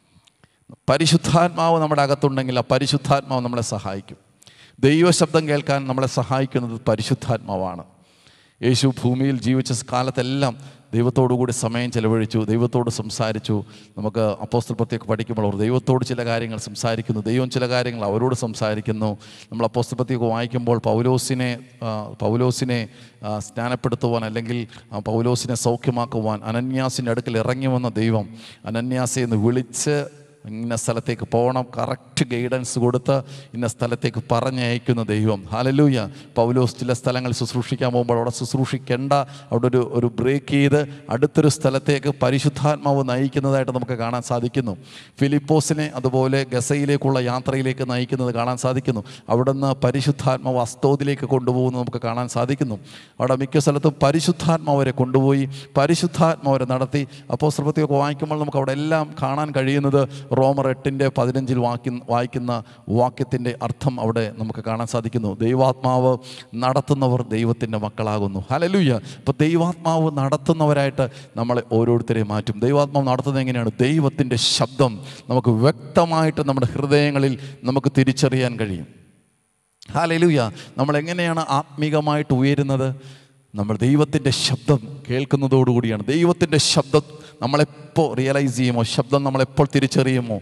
പരിശുദ്ധാത്മാവ് നമ്മുടെ അകത്തുണ്ടെങ്കിൽ ആ പരിശുദ്ധാത്മാവ് നമ്മളെ സഹായിക്കും ദൈവശബ്ദം കേൾക്കാൻ നമ്മളെ സഹായിക്കുന്നത് പരിശുദ്ധാത്മാവാണ് യേശു ഭൂമിയിൽ ജീവിച്ച കാലത്തെല്ലാം ദൈവത്തോടു കൂടി സമയം ചെലവഴിച്ചു ദൈവത്തോട് സംസാരിച്ചു നമുക്ക് അപ്പോസ്റ്റൽ പ്രത്യേക പഠിക്കുമ്പോൾ അവർ ദൈവത്തോട് ചില കാര്യങ്ങൾ സംസാരിക്കുന്നു ദൈവം ചില കാര്യങ്ങൾ അവരോട് സംസാരിക്കുന്നു നമ്മൾ അപ്പോസ്റ്റൽ പ്രത്യേക വായിക്കുമ്പോൾ പൗലോസിനെ ആ, പൗലോസിനെ ആ, സ്നാനപ്പെടുത്തുവാൻ അല്ലെങ്കിൽ ആ, പൗലോസിനെ സൗഖ്യമാക്കുവാൻ അനന്യാസിൻ്റെ അടുക്കൽ ഇറങ്ങി വന്ന ദൈവം അനന്യാസെ എന്ന് വിളിച്ച് ഇന്ന സ്ഥലത്തേക്ക് പോകണം കറക്റ്റ് ഗൈഡൻസ് കൊടുത്ത് ഇന്ന സ്ഥലത്തേക്ക് പറഞ്ഞയക്കുന്ന ദൈവം ഹാലലൂയ പൗലോസ് ചില സ്ഥലങ്ങളിൽ ശുശ്രൂഷിക്കാൻ പോകുമ്പോൾ അവിടെ ശുശ്രൂഷിക്കേണ്ട അവിടെ ഒരു ഒരു ബ്രേക്ക് ചെയ്ത് അടുത്തൊരു സ്ഥലത്തേക്ക് പരിശുദ്ധാത്മാവ് നയിക്കുന്നതായിട്ട് നമുക്ക് കാണാൻ സാധിക്കുന്നു ഫിലിപ്പോസിനെ അതുപോലെ ഗസയിലേക്കുള്ള യാത്രയിലേക്ക് നയിക്കുന്നത് കാണാൻ സാധിക്കുന്നു അവിടുന്ന് പരിശുദ്ധാത്മാവ് അസ്തോദിലേക്ക് കൊണ്ടുപോകുന്നത് നമുക്ക് കാണാൻ സാധിക്കുന്നു അവിടെ മിക്ക സ്ഥലത്തും പരിശുദ്ധാത്മാവരെ കൊണ്ടുപോയി പരിശുദ്ധാത്മാവരെ നടത്തി അപ്പോൾ ശ്രമത്തെയൊക്കെ വായിക്കുമ്പോൾ നമുക്ക് അവിടെ എല്ലാം കാണാൻ കഴിയുന്നത് റോമർ എട്ടിൻ്റെ പതിനഞ്ചിൽ വാക്കി വായിക്കുന്ന വാക്യത്തിൻ്റെ അർത്ഥം അവിടെ നമുക്ക് കാണാൻ സാധിക്കുന്നു ദൈവാത്മാവ് നടത്തുന്നവർ ദൈവത്തിൻ്റെ മക്കളാകുന്നു ഹലലുയ്യ അപ്പോൾ ദൈവാത്മാവ് നടത്തുന്നവരായിട്ട് നമ്മളെ ഓരോരുത്തരെയും മാറ്റും ദൈവാത്മാവ് നടത്തുന്നത് എങ്ങനെയാണ് ദൈവത്തിൻ്റെ ശബ്ദം നമുക്ക് വ്യക്തമായിട്ട് നമ്മുടെ ഹൃദയങ്ങളിൽ നമുക്ക് തിരിച്ചറിയാൻ കഴിയും ഹാലലൂയ നമ്മൾ എങ്ങനെയാണ് ആത്മീകമായിട്ട് ഉയരുന്നത് നമ്മൾ ദൈവത്തിൻ്റെ ശബ്ദം കേൾക്കുന്നതോടുകൂടിയാണ് ദൈവത്തിൻ്റെ ശബ്ദം നമ്മളെപ്പോൾ റിയലൈസ് ചെയ്യുമോ ശബ്ദം നമ്മളെപ്പോൾ തിരിച്ചറിയുമോ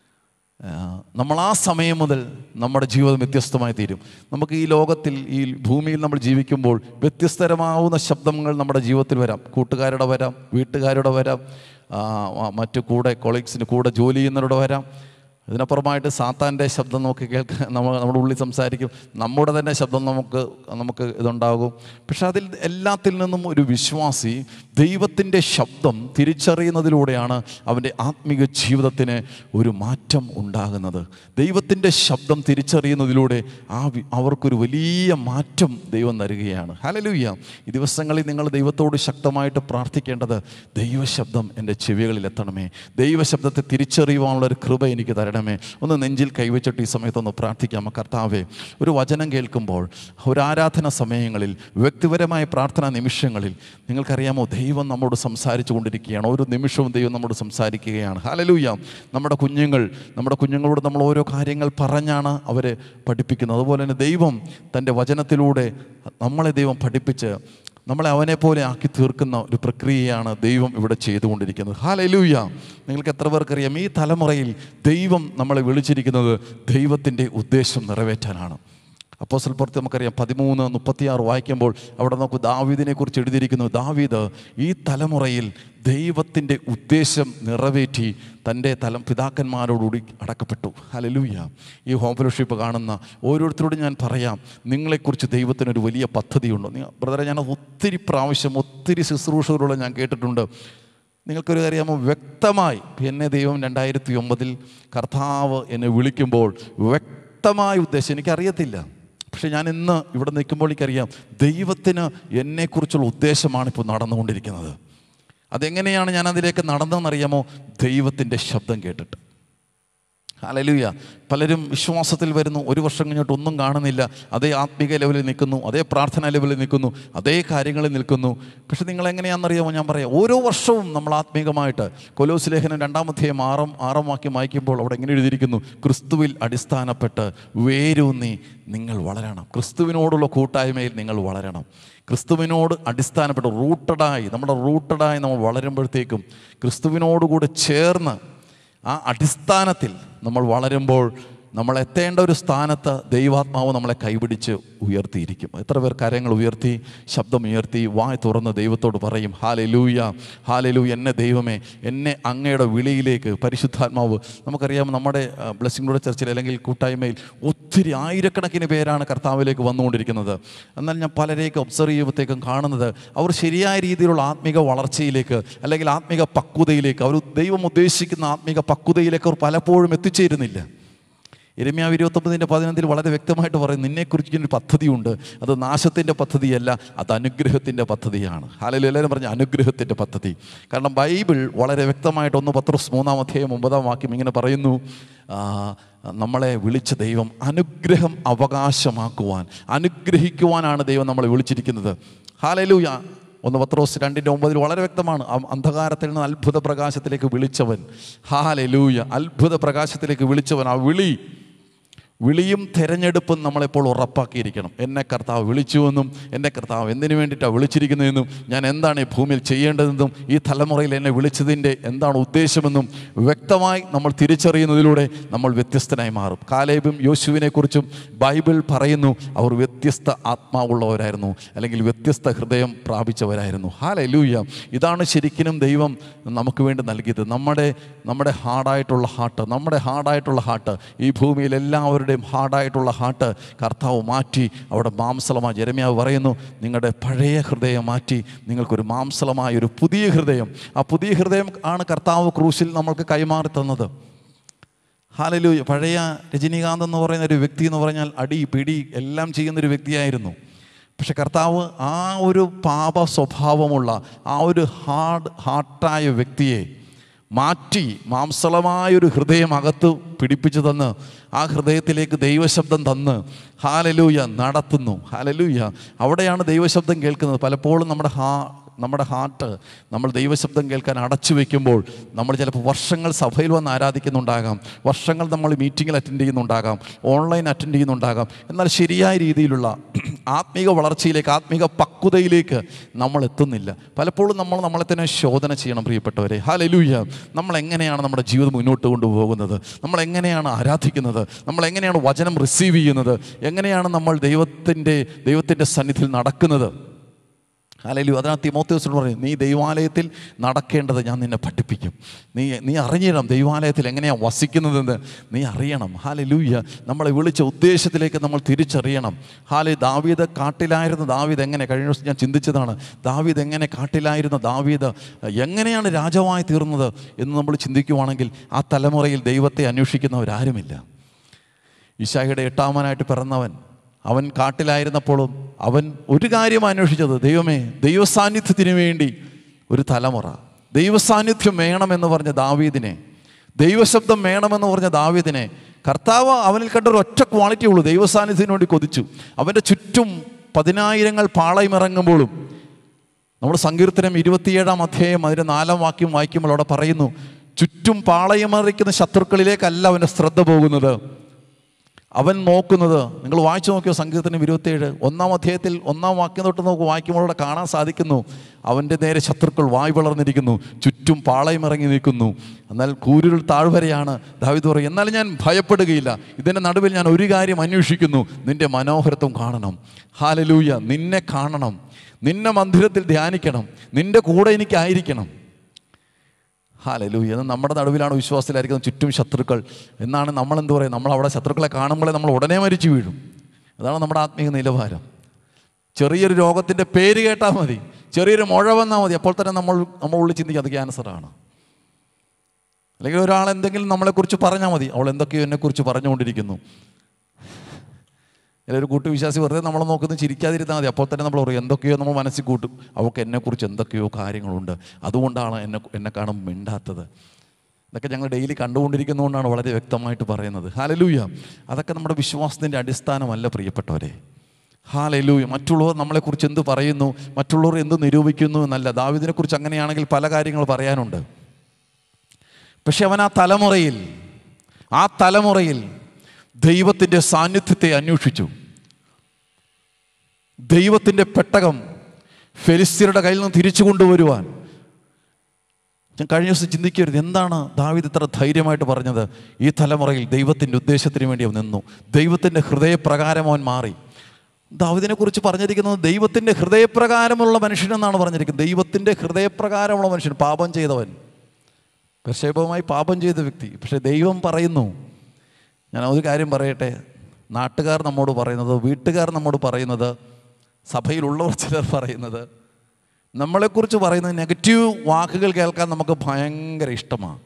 ആ, നമ്മൾ ആ സമയം മുതൽ നമ്മുടെ ജീവിതം വ്യത്യസ്തമായി തീരും നമുക്ക് ഈ ലോകത്തിൽ ഈ ഭൂമിയിൽ നമ്മൾ ജീവിക്കുമ്പോൾ വ്യത്യസ്തരമാവുന്ന ശബ്ദങ്ങൾ നമ്മുടെ ജീവിതത്തിൽ വരാം കൂട്ടുകാരുടെ വരാം വീട്ടുകാരുടെ വരാം ആ, ആ, മറ്റു കൂടെ കൊളീഗ്സിന് കൂടെ ജോലി ചെയ്യുന്നവരുടെ വരാം ഇതിനപ്പുറമായിട്ട് സാത്താൻ്റെ ശബ്ദം നമുക്ക് കേൾക്കാൻ നമ്മൾ നമ്മുടെ ഉള്ളിൽ സംസാരിക്കും നമ്മുടെ തന്നെ ശബ്ദം നമുക്ക് നമുക്ക് ഇതുണ്ടാകും പക്ഷെ അതിൽ എല്ലാത്തിൽ നിന്നും ഒരു വിശ്വാസി ദൈവത്തിൻ്റെ ശബ്ദം തിരിച്ചറിയുന്നതിലൂടെയാണ് അവൻ്റെ ആത്മീക ജീവിതത്തിന് ഒരു മാറ്റം ഉണ്ടാകുന്നത് ദൈവത്തിൻ്റെ ശബ്ദം തിരിച്ചറിയുന്നതിലൂടെ ആ വി- അവർക്കൊരു വലിയ മാറ്റം ദൈവം തരികയാണ് ഹലലൂയ്യ ഈ ദിവസങ്ങളിൽ നിങ്ങൾ ദൈവത്തോട് ശക്തമായിട്ട് പ്രാർത്ഥിക്കേണ്ടത് ദൈവശബ്ദം എൻ്റെ ചെവികളിൽ എത്തണമേ ദൈവശബ്ദത്തെ തിരിച്ചറിയുവാനുള്ള ഒരു കൃപ എനിക്ക് തരണമേ ഒന്ന് നെഞ്ചിൽ കൈവച്ചിട്ട് ഈ സമയത്തൊന്ന് പ്രാർത്ഥിക്കാം കർത്താവേ ഒരു വചനം കേൾക്കുമ്പോൾ ഒരു ആരാധന സമയങ്ങളിൽ വ്യക്തിപരമായ പ്രാർത്ഥനാ നിമിഷങ്ങളിൽ നിങ്ങൾക്കറിയാമോ ദൈവം നമ്മോട് സംസാരിച്ചു കൊണ്ടിരിക്കുകയാണ് ഓരോ നിമിഷവും ദൈവം നമ്മോട് സംസാരിക്കുകയാണ് ഹലലൂയ നമ്മുടെ കുഞ്ഞുങ്ങൾ നമ്മുടെ കുഞ്ഞുങ്ങളോട് നമ്മൾ ഓരോ കാര്യങ്ങൾ പറഞ്ഞാണ് അവരെ പഠിപ്പിക്കുന്നത് അതുപോലെ തന്നെ ദൈവം തൻ്റെ വചനത്തിലൂടെ നമ്മളെ ദൈവം പഠിപ്പിച്ച് നമ്മളെ അവനെ പോലെ ആക്കി തീർക്കുന്ന ഒരു പ്രക്രിയയാണ് ദൈവം ഇവിടെ ചെയ്തുകൊണ്ടിരിക്കുന്നത് ഹാലലൂയ നിങ്ങൾക്ക് എത്ര പേർക്കറിയാം ഈ തലമുറയിൽ ദൈവം നമ്മളെ വിളിച്ചിരിക്കുന്നത് ദൈവത്തിൻ്റെ ഉദ്ദേശം നിറവേറ്റാനാണ് അപ്പോൾ പുറത്ത് നമുക്കറിയാം പതിമൂന്ന് മുപ്പത്തിയാറ് വായിക്കുമ്പോൾ അവിടെ നമുക്ക് ദാവീദിനെ കുറിച്ച് എഴുതിയിരിക്കുന്നു ദാവീദ് ഈ തലമുറയിൽ ദൈവത്തിൻ്റെ ഉദ്ദേശം നിറവേറ്റി തൻ്റെ തലം പിതാക്കന്മാരോടുകൂടി അടക്കപ്പെട്ടു ഹലലൂയ ഈ ഹോം ഫെലോഷിപ്പ് കാണുന്ന ഓരോരുത്തരോടും ഞാൻ പറയാം നിങ്ങളെക്കുറിച്ച് ദൈവത്തിനൊരു വലിയ പദ്ധതിയുണ്ട് നിങ്ങൾ ബ്രദറെ ഞാൻ ഒത്തിരി പ്രാവശ്യം ഒത്തിരി ശുശ്രൂഷകളോട് ഞാൻ കേട്ടിട്ടുണ്ട് നിങ്ങൾക്കൊരു അറിയാമോ വ്യക്തമായി എന്നെ ദൈവം രണ്ടായിരത്തി ഒമ്പതിൽ കർത്താവ് എന്നെ വിളിക്കുമ്പോൾ വ്യക്തമായ ഉദ്ദേശം എനിക്കറിയത്തില്ല പക്ഷെ ഞാൻ ഇന്ന് ഇവിടെ നിൽക്കുമ്പോൾ എനിക്കറിയാം ദൈവത്തിന് എന്നെക്കുറിച്ചുള്ള ഉദ്ദേശമാണ് ഇപ്പോൾ നടന്നുകൊണ്ടിരിക്കുന്നത് അതെങ്ങനെയാണ് ഞാൻ അതിലേക്ക് നടന്നതെന്നറിയാമോ ദൈവത്തിൻ്റെ ശബ്ദം കേട്ടിട്ട് ഹലലുയ പലരും വിശ്വാസത്തിൽ വരുന്നു ഒരു വർഷം കഴിഞ്ഞിട്ട് ഒന്നും കാണുന്നില്ല അതേ ആത്മീക ലെവലിൽ നിൽക്കുന്നു അതേ പ്രാർത്ഥനാ ലെവലിൽ നിൽക്കുന്നു അതേ കാര്യങ്ങളിൽ നിൽക്കുന്നു പക്ഷെ നിങ്ങൾ എങ്ങനെയാണെന്നറിയാമോ ഞാൻ പറയാം ഓരോ വർഷവും നമ്മൾ ആത്മീകമായിട്ട് കൊലോസ് ലേഖനം രണ്ടാമധ്യായം ആറാം ആറാം വാക്യം വായിക്കുമ്പോൾ അവിടെ എങ്ങനെ എഴുതിയിരിക്കുന്നു ക്രിസ്തുവിൽ അടിസ്ഥാനപ്പെട്ട് വേരൂന്നി നിങ്ങൾ വളരണം ക്രിസ്തുവിനോടുള്ള കൂട്ടായ്മയിൽ നിങ്ങൾ വളരണം ക്രിസ്തുവിനോട് അടിസ്ഥാനപ്പെട്ട് റൂട്ടഡായി നമ്മുടെ റൂട്ടഡായി നമ്മൾ വളരുമ്പോഴത്തേക്കും ക്രിസ്തുവിനോടുകൂടെ ചേർന്ന് ആ അടിസ്ഥാനത്തിൽ നമ്മൾ വളരുമ്പോൾ നമ്മൾ എത്തേണ്ട ഒരു സ്ഥാനത്ത് ദൈവാത്മാവ് നമ്മളെ കൈപിടിച്ച് ഉയർത്തിയിരിക്കും എത്ര പേർ കരങ്ങൾ ഉയർത്തി ശബ്ദം ഉയർത്തി വായ് തുറന്ന് ദൈവത്തോട് പറയും ഹാലെ ലൂയ ഹാലെ ലൂ എന്നെ ദൈവമേ എന്നെ അങ്ങയുടെ വിളിയിലേക്ക് പരിശുദ്ധാത്മാവ് നമുക്കറിയാം നമ്മുടെ ബ്ലെസ്സിംഗ് ചർച്ചിൽ അല്ലെങ്കിൽ കൂട്ടായ്മയിൽ ഒത്തിരി ആയിരക്കണക്കിന് പേരാണ് കർത്താവിലേക്ക് വന്നുകൊണ്ടിരിക്കുന്നത് എന്നാൽ ഞാൻ പലരെയൊക്കെ ഒബ്സർവ് ചെയ്യുമ്പോഴത്തേക്കും കാണുന്നത് അവർ ശരിയായ രീതിയിലുള്ള ആത്മീക വളർച്ചയിലേക്ക് അല്ലെങ്കിൽ ആത്മീക പക്വതയിലേക്ക് അവർ ദൈവം ഉദ്ദേശിക്കുന്ന ആത്മീക പക്വതയിലേക്ക് അവർ പലപ്പോഴും എത്തിച്ചേരുന്നില്ല ഇരമ്യാവ് ഇരുപത്തൊമ്പതിൻ്റെ പതിനൊന്നിൽ വളരെ വ്യക്തമായിട്ട് പറയും നിന്നെക്കുറിച്ച് ഒരു പദ്ധതിയുണ്ട് അത് നാശത്തിൻ്റെ പദ്ധതിയല്ല അത് അനുഗ്രഹത്തിൻ്റെ പദ്ധതിയാണ് ഹാലയിൽ എല്ലാവരും പറഞ്ഞ അനുഗ്രഹത്തിൻ്റെ പദ്ധതി കാരണം ബൈബിൾ വളരെ വ്യക്തമായിട്ട് ഒന്ന് പത്രോസ് മൂന്നാം അധ്യായം ഒമ്പതാം വാക്യം ഇങ്ങനെ പറയുന്നു ആ, നമ്മളെ വിളിച്ച ദൈവം അനുഗ്രഹം അവകാശമാക്കുവാൻ അനുഗ്രഹിക്കുവാനാണ് ദൈവം നമ്മളെ വിളിച്ചിരിക്കുന്നത് ഹാലലൂയ ഒന്ന് പത്രോസ് രണ്ടിൻ്റെ ഒമ്പതിൽ വളരെ വ്യക്തമാണ് അ- അന്ധകാരത്തിൽ നിന്ന് അത്ഭുത പ്രകാശത്തിലേക്ക് വിളിച്ചവൻ ഹാലലൂയ അത്ഭുത പ്രകാശത്തിലേക്ക് വിളിച്ചവൻ ആ വിളി വിളിയും തെരഞ്ഞെടുപ്പും നമ്മളെപ്പോൾ ഉറപ്പാക്കിയിരിക്കണം എന്നെ കർത്താവ് വിളിച്ചുവെന്നും എന്നെ കർത്താവ് എന്തിനു വേണ്ടിയിട്ടാണ് വിളിച്ചിരിക്കുന്നതെന്നും ഞാൻ എന്താണ് ഈ ഭൂമിയിൽ ചെയ്യേണ്ടതെന്നും ഈ തലമുറയിൽ എന്നെ വിളിച്ചതിൻ്റെ എന്താണ് ഉദ്ദേശമെന്നും വ്യക്തമായി നമ്മൾ തിരിച്ചറിയുന്നതിലൂടെ നമ്മൾ വ്യത്യസ്തനായി മാറും കാലേബും യോശുവിനെക്കുറിച്ചും ബൈബിൾ പറയുന്നു അവർ വ്യത്യസ്ത ആത്മാവുള്ളവരായിരുന്നു അല്ലെങ്കിൽ വ്യത്യസ്ത ഹൃദയം പ്രാപിച്ചവരായിരുന്നു ഹാലലൂയ ഇതാണ് ശരിക്കും ദൈവം നമുക്ക് വേണ്ടി നൽകിയത് നമ്മുടെ നമ്മുടെ ഹാർഡായിട്ടുള്ള ഹാർട്ട് നമ്മുടെ ഹാർഡായിട്ടുള്ള ഹാർട്ട് ഈ ഭൂമിയിൽ എല്ലാവരുടെയും ഹാർഡായിട്ടുള്ള ഹാർട്ട് കർത്താവ് മാറ്റി അവിടെ മാംസളമായി ജരമ്യാവ് പറയുന്നു നിങ്ങളുടെ പഴയ ഹൃദയം മാറ്റി നിങ്ങൾക്കൊരു മാംസളമായ ഒരു പുതിയ ഹൃദയം ആ പുതിയ ഹൃദയം ആണ് കർത്താവ് ക്രൂശിൽ നമ്മൾക്ക് കൈമാറി തന്നത് ഹാലലൂയ പഴയ രജനീകാന്ത് എന്ന് പറയുന്ന ഒരു വ്യക്തി എന്ന് പറഞ്ഞാൽ അടി പിടി എല്ലാം ചെയ്യുന്നൊരു വ്യക്തിയായിരുന്നു പക്ഷെ കർത്താവ് ആ ഒരു പാപ സ്വഭാവമുള്ള ആ ഒരു ഹാർഡ് ഹാർട്ടായ വ്യക്തിയെ മാറ്റി മാംസളമായൊരു ഹൃദയം അകത്ത് പിടിപ്പിച്ചു തന്ന് ആ ഹൃദയത്തിലേക്ക് ദൈവശബ്ദം തന്ന് ഹാലലൂയ നടത്തുന്നു ഹാലലൂയ അവിടെയാണ് ദൈവശബ്ദം കേൾക്കുന്നത് പലപ്പോഴും നമ്മുടെ ഹാ നമ്മുടെ ഹാർട്ട് നമ്മൾ ദൈവശബ്ദം കേൾക്കാൻ അടച്ചു വെക്കുമ്പോൾ നമ്മൾ ചിലപ്പോൾ വർഷങ്ങൾ സഭയിൽ വന്ന് ആരാധിക്കുന്നുണ്ടാകാം വർഷങ്ങൾ നമ്മൾ മീറ്റിങ്ങിൽ അറ്റൻഡ് ചെയ്യുന്നുണ്ടാകാം ഓൺലൈൻ അറ്റൻഡ് ചെയ്യുന്നുണ്ടാകാം എന്നാൽ ശരിയായ രീതിയിലുള്ള ആത്മീക വളർച്ചയിലേക്ക് ആത്മീക പക്വതയിലേക്ക് നമ്മൾ എത്തുന്നില്ല പലപ്പോഴും നമ്മൾ നമ്മളെ തന്നെ ശോധന ചെയ്യണം പ്രിയപ്പെട്ടവരെ ഹാലലൂയ നമ്മൾ എങ്ങനെയാണ് നമ്മുടെ ജീവിതം മുന്നോട്ട് കൊണ്ടുപോകുന്നത് നമ്മൾ എങ്ങനെയാണ് ആരാധിക്കുന്നത് നമ്മൾ എങ്ങനെയാണ് വചനം റിസീവ് ചെയ്യുന്നത് എങ്ങനെയാണ് നമ്മൾ ദൈവത്തിൻ്റെ ദൈവത്തിൻ്റെ സന്നിധിയിൽ നടക്കുന്നത് അല്ലെങ്കിലും അതാണ് തിമോത്യോസിനോട് പറയും നീ ദൈവാലയത്തിൽ നടക്കേണ്ടത് ഞാൻ നിന്നെ പഠിപ്പിക്കും നീ നീ അറിയണം ദൈവാലയത്തിൽ എങ്ങനെയാണ് വസിക്കുന്നതെന്ന് നീ അറിയണം ഹാലലൂയ്യ നമ്മളെ വിളിച്ച ഉദ്ദേശത്തിലേക്ക് നമ്മൾ തിരിച്ചറിയണം ഹാലെ ദാവീദ് കാട്ടിലായിരുന്ന ദാവീദ് എങ്ങനെ കഴിഞ്ഞ ദിവസം ഞാൻ ചിന്തിച്ചതാണ് ദാവീദ് എങ്ങനെ കാട്ടിലായിരുന്ന ദാവീദ് എങ്ങനെയാണ് രാജാവായി തീർന്നത് എന്ന് നമ്മൾ ചിന്തിക്കുവാണെങ്കിൽ ആ തലമുറയിൽ ദൈവത്തെ അന്വേഷിക്കുന്നവരാരുമില്ല ഈശായുടെ എട്ടാമനായിട്ട് പിറന്നവൻ അവൻ കാട്ടിലായിരുന്നപ്പോഴും അവൻ ഒരു കാര്യം അന്വേഷിച്ചത് ദൈവമേ ദൈവസാന്നിധ്യത്തിന് വേണ്ടി ഒരു തലമുറ ദൈവസാന്നിധ്യം വേണമെന്ന് പറഞ്ഞ ദാവീദിനെ ദൈവശബ്ദം വേണമെന്ന് പറഞ്ഞ ദാവീദിനെ കർത്താവ് അവനിൽ കണ്ട ഒരു ഒറ്റ ക്വാളിറ്റി ഉള്ളൂ ദൈവസാന്നിധ്യത്തിന് വേണ്ടി കൊതിച്ചു അവൻ്റെ ചുറ്റും പതിനായിരങ്ങൾ പാളയമിറങ്ങുമ്പോഴും നമ്മുടെ സങ്കീർത്തനം ഇരുപത്തിയേഴാം അധ്യായം അതിൻ്റെ നാലാം വാക്യം വായിക്കുമ്പോൾ അവിടെ പറയുന്നു ചുറ്റും പാളയമറിക്കുന്ന ശത്രുക്കളിലേക്കല്ല അവൻ്റെ ശ്രദ്ധ പോകുന്നത് അവൻ നോക്കുന്നത് നിങ്ങൾ വായിച്ചു നോക്കിയോ സങ്കീർത്തനം ഇരുപത്തിയേഴ് ഒന്നാം അധ്യായത്തിൽ ഒന്നാം വാക്യം തൊട്ട് നമുക്ക് വായിക്കുമ്പോൾ അവിടെ കാണാൻ സാധിക്കുന്നു അവൻ്റെ നേരെ ശത്രുക്കൾ വായ് വളർന്നിരിക്കുന്നു ചുറ്റും പാളയം ഇറങ്ങി നിൽക്കുന്നു എന്നാൽ കൂരുകൾ താഴ്വരയാണ് ദാവിദ് പറയും എന്നാലും ഞാൻ ഭയപ്പെടുകയില്ല ഇതിൻ്റെ നടുവിൽ ഞാൻ ഒരു കാര്യം അന്വേഷിക്കുന്നു നിൻ്റെ മനോഹരത്വം കാണണം ഹാലലൂയ നിന്നെ കാണണം നിന്നെ മന്ദിരത്തിൽ ധ്യാനിക്കണം നിൻ്റെ കൂടെ എനിക്കായിരിക്കണം ഹാലലൂയ എന്ന് നമ്മുടെ നടുവിലാണ് വിശ്വാസത്തിലായിരിക്കുന്നത് ചുറ്റും ശത്രുക്കൾ എന്നാണ് നമ്മൾ എന്ത് പറയുക നമ്മൾ അവിടെ ശത്രുക്കളെ കാണുമ്പോഴേ നമ്മൾ ഉടനെ മരിച്ചു വീഴും അതാണ് നമ്മുടെ ആത്മീയ നിലവാരം ചെറിയൊരു രോഗത്തിൻ്റെ പേര് കേട്ടാൽ മതി ചെറിയൊരു മുഴ വന്നാൽ മതി അപ്പോൾ തന്നെ നമ്മൾ നമ്മൾ ഉള്ളിൽ ചിന്തിക്കും അത് ക്യാൻസറാണ് അല്ലെങ്കിൽ ഒരാൾ എന്തെങ്കിലും നമ്മളെക്കുറിച്ച് പറഞ്ഞാൽ മതി അവൾ എന്തൊക്കെയോ എന്നെക്കുറിച്ച് പറഞ്ഞുകൊണ്ടിരിക്കുന്നു അല്ലെങ്കിൽ ഒരു കൂട്ടുവിശ്വാസി വെറുതെ നമ്മളെ നോക്കുന്ന ചിരിക്കാതിരുന്നാൽ മതി അപ്പോൾ തന്നെ നമ്മൾ പറയും എന്തൊക്കെയോ നമ്മൾ മനസ്സിൽ കൂട്ടും അവൾക്ക് എന്നെക്കുറിച്ച് എന്തൊക്കെയോ കാര്യങ്ങളുണ്ട് അതുകൊണ്ടാണ് എന്നെ എന്നെ കാണുമ്പോൾ മിണ്ടാത്തത് ഇതൊക്കെ ഞങ്ങൾ ഡെയിലി കണ്ടുകൊണ്ടിരിക്കുന്നതുകൊണ്ടാണ് വളരെ വ്യക്തമായിട്ട് പറയുന്നത് ഹാലലൂയ അതൊക്കെ നമ്മുടെ വിശ്വാസത്തിൻ്റെ അടിസ്ഥാനമല്ല പ്രിയപ്പെട്ടവരെ ഹാലലൂയ മറ്റുള്ളവർ നമ്മളെക്കുറിച്ച് എന്ത് പറയുന്നു മറ്റുള്ളവർ എന്ത് നിരൂപിക്കുന്നു എന്നല്ല ദാവിദിനെക്കുറിച്ച് അങ്ങനെയാണെങ്കിൽ പല കാര്യങ്ങൾ പറയാനുണ്ട് പക്ഷെ അവൻ ആ തലമുറയിൽ ആ തലമുറയിൽ ദൈവത്തിൻ്റെ സാന്നിധ്യത്തെ അന്വേഷിച്ചു ദൈവത്തിൻ്റെ പെട്ടകം ഫെലിസ്തീനയുടെ കയ്യിൽ നിന്ന് തിരിച്ചു കൊണ്ടുവരുവാൻ ഞാൻ കഴിഞ്ഞ ദിവസം ചിന്തിക്കരുത് എന്താണ് ദാവീദ് ഇത്ര ധൈര്യമായിട്ട് പറഞ്ഞത് ഈ തലമുറയിൽ ദൈവത്തിൻ്റെ ഉദ്ദേശത്തിന് വേണ്ടി അവൻ നിന്നു ദൈവത്തിൻ്റെ ഹൃദയപ്രകാരം അവൻ മാറി ദാവിദിനെ കുറിച്ച് പറഞ്ഞിരിക്കുന്നത് ദൈവത്തിൻ്റെ ഹൃദയപ്രകാരമുള്ള മനുഷ്യനെന്നാണ് പറഞ്ഞിരിക്കുന്നത് ദൈവത്തിൻ്റെ ഹൃദയപ്രകാരമുള്ള മനുഷ്യൻ പാപം ചെയ്തവൻ പ്രക്ഷേപവുമായി പാപം ചെയ്ത വ്യക്തി പക്ഷേ ദൈവം പറയുന്നു ഞാൻ ഒരു കാര്യം പറയട്ടെ നാട്ടുകാർ നമ്മോട് പറയുന്നത് വീട്ടുകാർ നമ്മോട് പറയുന്നത് സഭയിലുള്ളവർ ചിലർ പറയുന്നത് നമ്മളെക്കുറിച്ച് പറയുന്ന നെഗറ്റീവ് വാക്കുകൾ കേൾക്കാൻ നമുക്ക് ഭയങ്കര ഇഷ്ടമാണ്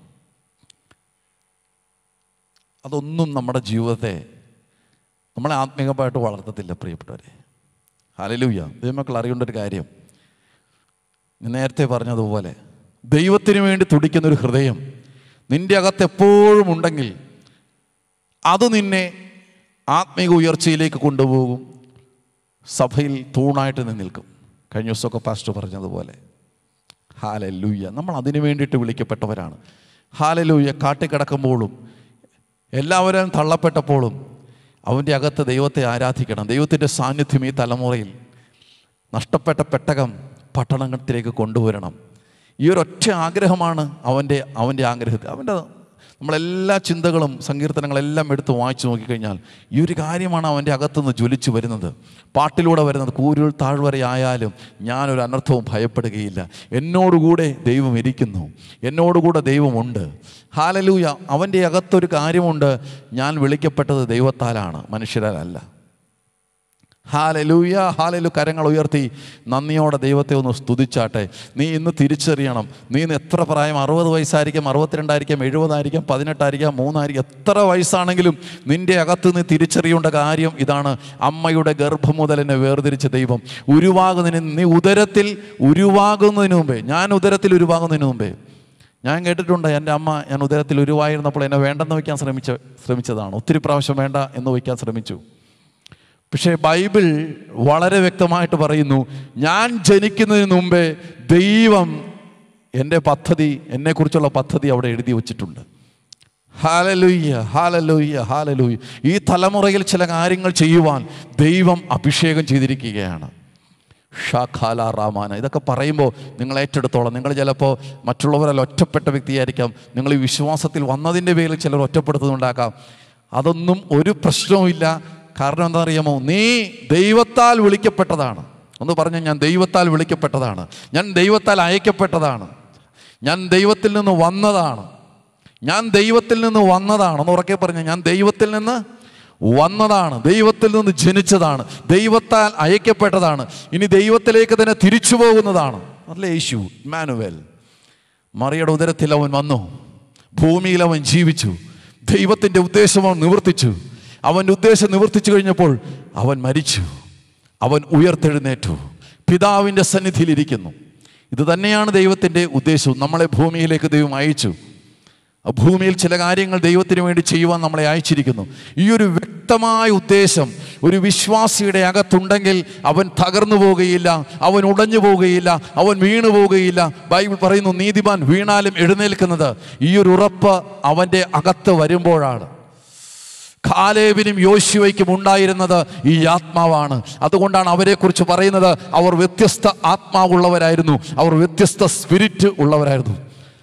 അതൊന്നും നമ്മുടെ ജീവിതത്തെ നമ്മളെ ആത്മീകമായിട്ട് വളർത്തത്തില്ല പ്രിയപ്പെട്ടവരെ ഹലലൂയ ദൈവമക്കൾ അറിയേണ്ട ഒരു കാര്യം ഞാൻ നേരത്തെ പറഞ്ഞതുപോലെ ദൈവത്തിന് വേണ്ടി തുടിക്കുന്ന ഒരു ഹൃദയം നിന്റെ അകത്ത് എപ്പോഴും ഉണ്ടെങ്കിൽ അത് നിന്നെ ആത്മീക ഉയർച്ചയിലേക്ക് കൊണ്ടുപോകും സഭയിൽ തൂണായിട്ട് നീ നിൽക്കും കഴിഞ്ഞ ദിവസമൊക്കെ പാസ്റ്റർ പറഞ്ഞതുപോലെ ഹാലലൂയ നമ്മൾ അതിനു വേണ്ടിയിട്ട് വിളിക്കപ്പെട്ടവരാണ് ഹാലലൂയ കാട്ടിക്കിടക്കുമ്പോഴും എല്ലാവരും തള്ളപ്പെട്ടപ്പോഴും അവൻ്റെ അകത്ത് ദൈവത്തെ ആരാധിക്കണം ദൈവത്തിൻ്റെ സാന്നിധ്യം ഈ തലമുറയിൽ നഷ്ടപ്പെട്ട പെട്ടകം പട്ടണത്തിലേക്ക് കൊണ്ടുവരണം ഈ ഒരൊറ്റ ആഗ്രഹമാണ് അവൻ്റെ അവൻ്റെ ആഗ്രഹത്തിൽ അവൻ്റെ നമ്മളെല്ലാ ചിന്തകളും സങ്കീർത്തനങ്ങളെല്ലാം എടുത്ത് വായിച്ചു നോക്കിക്കഴിഞ്ഞാൽ ഈ ഒരു കാര്യമാണ് അവൻ്റെ അകത്തുനിന്ന് ജ്വലിച്ചു വരുന്നത് പാട്ടിലൂടെ വരുന്നത് കൂരുൾ താഴ്വരയായാലും ഞാനൊരു അനർത്ഥവും ഭയപ്പെടുകയില്ല എന്നോടുകൂടെ ദൈവം ഇരിക്കുന്നു എന്നോടുകൂടെ ദൈവമുണ്ട് ഹാലലൂയ അവൻ്റെ അകത്തൊരു കാര്യമുണ്ട് ഞാൻ വിളിക്കപ്പെട്ടത് ദൈവത്താലാണ് മനുഷ്യരാലല്ല ഹാലലൂയ ഹാലലു കരങ്ങൾ ഉയർത്തി നന്ദിയോടെ ദൈവത്തെ ഒന്ന് സ്തുതിച്ചാട്ടെ നീ ഇന്ന് തിരിച്ചറിയണം നീ ഇന്ന് എത്ര പ്രായം അറുപത് വയസ്സായിരിക്കാം അറുപത്തിരണ്ടായിരിക്കാം എഴുപതായിരിക്കാം പതിനെട്ടായിരിക്കാം മൂന്നായിരിക്കാം എത്ര വയസ്സാണെങ്കിലും നിന്റെ അകത്ത് നീ തിരിച്ചറിയേണ്ട കാര്യം ഇതാണ് അമ്മയുടെ ഗർഭം മുതൽ എന്നെ വേർതിരിച്ച ദൈവം ഉരുവാകുന്നതിന് നീ ഉദരത്തിൽ ഉരുവാകുന്നതിന് മുമ്പേ ഞാൻ ഉദരത്തിൽ ഉരുവാകുന്നതിന് മുമ്പേ ഞാൻ കേട്ടിട്ടുണ്ട് എൻ്റെ അമ്മ ഞാൻ ഉദരത്തിൽ ഉരുവായിരുന്നപ്പോൾ എന്നെ വേണ്ടെന്ന് വയ്ക്കാൻ ശ്രമിച്ച ശ്രമിച്ചതാണ് ഒത്തിരി പ്രാവശ്യം വേണ്ട എന്ന് വയ്ക്കാൻ ശ്രമിച്ചു പക്ഷേ ബൈബിൾ വളരെ വ്യക്തമായിട്ട് പറയുന്നു ഞാൻ ജനിക്കുന്നതിന് മുമ്പേ ദൈവം എൻ്റെ പദ്ധതി എന്നെക്കുറിച്ചുള്ള പദ്ധതി അവിടെ എഴുതി വച്ചിട്ടുണ്ട് ഹാലലൂയ്യ ഹാലലൂയ്യ ഹാലലൂയ്യ ഈ തലമുറയിൽ ചില കാര്യങ്ങൾ ചെയ്യുവാൻ ദൈവം അഭിഷേകം ചെയ്തിരിക്കുകയാണ് ഷാഖാല റാമാന ഇതൊക്കെ പറയുമ്പോൾ നിങ്ങൾ ഏറ്റെടുത്തോളം നിങ്ങൾ ചിലപ്പോൾ മറ്റുള്ളവരെല്ലാം ഒറ്റപ്പെട്ട വ്യക്തിയായിരിക്കാം നിങ്ങൾ ഈ വിശ്വാസത്തിൽ വന്നതിൻ്റെ പേരിൽ ചിലർ ഒറ്റപ്പെടുത്തുന്നുണ്ടാക്കാം അതൊന്നും ഒരു പ്രശ്നവുമില്ല കാരണം എന്താ അറിയാമോ നീ ദൈവത്താൽ വിളിക്കപ്പെട്ടതാണ് ഒന്ന് പറഞ്ഞ ഞാൻ ദൈവത്താൽ വിളിക്കപ്പെട്ടതാണ് ഞാൻ ദൈവത്താൽ അയക്കപ്പെട്ടതാണ് ഞാൻ ദൈവത്തിൽ നിന്ന് വന്നതാണ് ഞാൻ ദൈവത്തിൽ നിന്ന് വന്നതാണ് ഒന്ന് ഉറക്കെ പറഞ്ഞ ഞാൻ ദൈവത്തിൽ നിന്ന് വന്നതാണ് ദൈവത്തിൽ നിന്ന് ജനിച്ചതാണ് ദൈവത്താൽ അയക്കപ്പെട്ടതാണ് ഇനി ദൈവത്തിലേക്ക് തന്നെ തിരിച്ചു പോകുന്നതാണ് അല്ലേ യേശു മാനുവൽ മറിയുടെ ഉദരത്തിൽ അവൻ വന്നു ഭൂമിയിൽ അവൻ ജീവിച്ചു ദൈവത്തിൻ്റെ ഉദ്ദേശം അവൻ നിവർത്തിച്ചു അവൻ്റെ ഉദ്ദേശം നിവർത്തിച്ചു കഴിഞ്ഞപ്പോൾ അവൻ മരിച്ചു അവൻ ഉയർത്തെഴുന്നേറ്റു പിതാവിൻ്റെ സന്നിധിയിലിരിക്കുന്നു ഇത് തന്നെയാണ് ദൈവത്തിൻ്റെ ഉദ്ദേശവും നമ്മളെ ഭൂമിയിലേക്ക് ദൈവം അയച്ചു ആ ഭൂമിയിൽ ചില കാര്യങ്ങൾ ദൈവത്തിന് വേണ്ടി ചെയ്യുവാൻ നമ്മളെ അയച്ചിരിക്കുന്നു ഈ ഒരു വ്യക്തമായ ഉദ്ദേശം ഒരു വിശ്വാസിയുടെ അകത്തുണ്ടെങ്കിൽ അവൻ തകർന്നു പോകുകയില്ല അവൻ ഉടഞ്ഞു പോകുകയില്ല അവൻ വീണു പോകുകയില്ല ബൈബിൾ പറയുന്നു നീതിമാൻ വീണാലും എഴുന്നേൽക്കുന്നത് ഈ ഒരു ഉറപ്പ് അവൻ്റെ അകത്ത് വരുമ്പോഴാണ് കാലേബിനും യോശുവയ്ക്കും ഉണ്ടായിരുന്നത് ഈ ആത്മാവാണ് അതുകൊണ്ടാണ് അവരെക്കുറിച്ച് പറയുന്നത് അവർ വ്യത്യസ്ത ആത്മാവുള്ളവരായിരുന്നു അവർ വ്യത്യസ്ത സ്പിരിറ്റ് ഉള്ളവരായിരുന്നു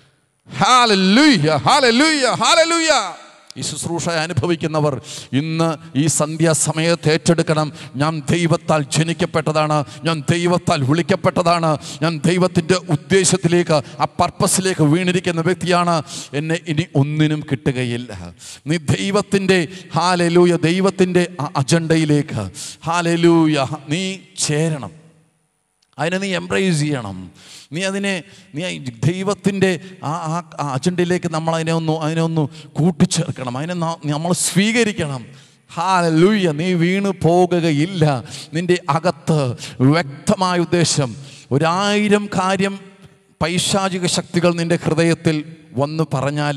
ഹാലലൂയ ഹാലലൂയ ഹാലലൂയ ഈ ശുശ്രൂഷ അനുഭവിക്കുന്നവർ ഇന്ന് ഈ സന്ധ്യാസമയത്ത് ഏറ്റെടുക്കണം ഞാൻ ദൈവത്താൽ ജനിക്കപ്പെട്ടതാണ് ഞാൻ ദൈവത്താൽ വിളിക്കപ്പെട്ടതാണ് ഞാൻ ദൈവത്തിൻ്റെ ഉദ്ദേശത്തിലേക്ക് ആ പർപ്പസിലേക്ക് വീണിരിക്കുന്ന വ്യക്തിയാണ് എന്നെ ഇനി ഒന്നിനും കിട്ടുകയില്ല നീ ദൈവത്തിൻ്റെ ഹാലലൂയ ദൈവത്തിൻ്റെ ആ അജണ്ടയിലേക്ക് ഹാലലൂയ നീ ചേരണം അതിനെ നീ എംബ്രേസ് ചെയ്യണം നീ അതിനെ നീ ദൈവത്തിൻ്റെ ആ ആ ആ അജണ്ടയിലേക്ക് നമ്മൾ അതിനെ ഒന്ന് അതിനെ ഒന്ന് കൂട്ടിച്ചേർക്കണം അതിനെ ന- നമ്മൾ സ്വീകരിക്കണം ഹാലൂയ്യ നീ വീണ് പോകുകയില്ല നിൻ്റെ അകത്ത് വ്യക്തമായ ഉദ്ദേശം ഒരായിരം കാര്യം പൈശാചിക ശക്തികൾ നിൻ്റെ ഹൃദയത്തിൽ വന്ന് പറഞ്ഞാലും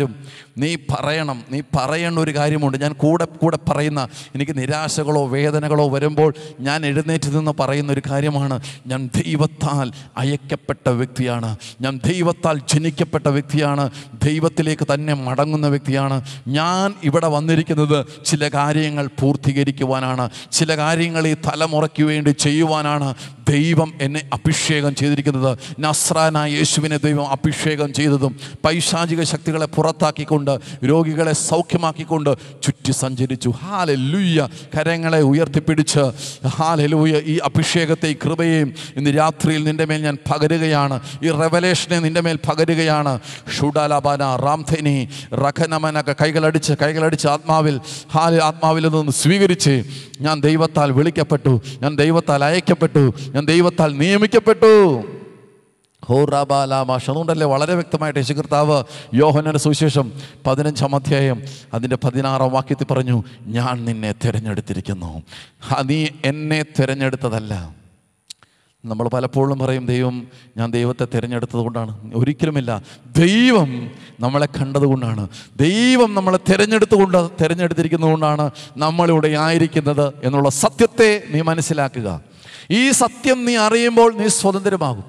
നീ പറയണം നീ പറയേണ്ട ഒരു കാര്യമുണ്ട് ഞാൻ കൂടെ കൂടെ പറയുന്ന എനിക്ക് നിരാശകളോ വേദനകളോ വരുമ്പോൾ ഞാൻ എഴുന്നേറ്റ് നിന്ന് പറയുന്ന ഒരു കാര്യമാണ് ഞാൻ ദൈവത്താൽ അയക്കപ്പെട്ട വ്യക്തിയാണ് ഞാൻ ദൈവത്താൽ ജനിക്കപ്പെട്ട വ്യക്തിയാണ് ദൈവത്തിലേക്ക് തന്നെ മടങ്ങുന്ന വ്യക്തിയാണ് ഞാൻ ഇവിടെ വന്നിരിക്കുന്നത് ചില കാര്യങ്ങൾ പൂർത്തീകരിക്കുവാനാണ് ചില കാര്യങ്ങൾ ഈ തലമുറയ്ക്ക് വേണ്ടി ചെയ്യുവാനാണ് ദൈവം എന്നെ അഭിഷേകം ചെയ്തിരിക്കുന്നത് നസ്രാനായ യേശുവിനെ ദൈവം അഭിഷേകം ചെയ്തതും പൈശാചിക ശക്തികളെ പുറത്താക്കിക്കൊണ്ട് രോഗികളെ സൗഖ്യമാക്കിക്കൊണ്ട് ചുറ്റി സഞ്ചരിച്ചു ഹാലെ ലൂയ്യ കരങ്ങളെ ഉയർത്തിപ്പിടിച്ച് ഹാലെ ലൂയ ഈ അഭിഷേകത്തെ ഈ കൃപയെയും ഇന്ന് രാത്രിയിൽ നിന്റെ മേൽ ഞാൻ പകരുകയാണ് ഈ റെവലേഷനെ നിന്റെ മേൽ പകരുകയാണ് ഷുഡാലബാന റാംധനി റഖനമനൊക്കെ കൈകളടിച്ച് കൈകളടിച്ച് ആത്മാവിൽ ഹാലെ ആത്മാവിൽ നിന്ന് സ്വീകരിച്ച് ഞാൻ ദൈവത്താൽ വിളിക്കപ്പെട്ടു ഞാൻ ദൈവത്താൽ അയക്കപ്പെട്ടു ഞാൻ ദൈവത്താൽ നിയമിക്കപ്പെട്ടു ഹോറാബാലാമാഷ അതുകൊണ്ടല്ലേ വളരെ വ്യക്തമായിട്ട് യേശു കർത്താവ് യോഹനന്റെ സുവിശേഷം പതിനഞ്ചാം അധ്യായം അതിൻ്റെ പതിനാറാം വാക്യത്തിൽ പറഞ്ഞു ഞാൻ നിന്നെ തിരഞ്ഞെടുത്തിരിക്കുന്നു ആ, നീ എന്നെ തിരഞ്ഞെടുത്തതല്ല നമ്മൾ പലപ്പോഴും പറയും ദൈവം ഞാൻ ദൈവത്തെ തിരഞ്ഞെടുത്തത് കൊണ്ടാണ് ഒരിക്കലുമില്ല ദൈവം നമ്മളെ കണ്ടതുകൊണ്ടാണ് ദൈവം നമ്മളെ തിരഞ്ഞെടുത്തുകൊണ്ട് തിരഞ്ഞെടുത്തിരിക്കുന്നത് കൊണ്ടാണ് നമ്മളിവിടെ ആയിരിക്കുന്നത് എന്നുള്ള സത്യത്തെ നീ മനസ്സിലാക്കുക ഈ സത്യം നീ അറിയുമ്പോൾ നീ സ്വതന്ത്രമാകും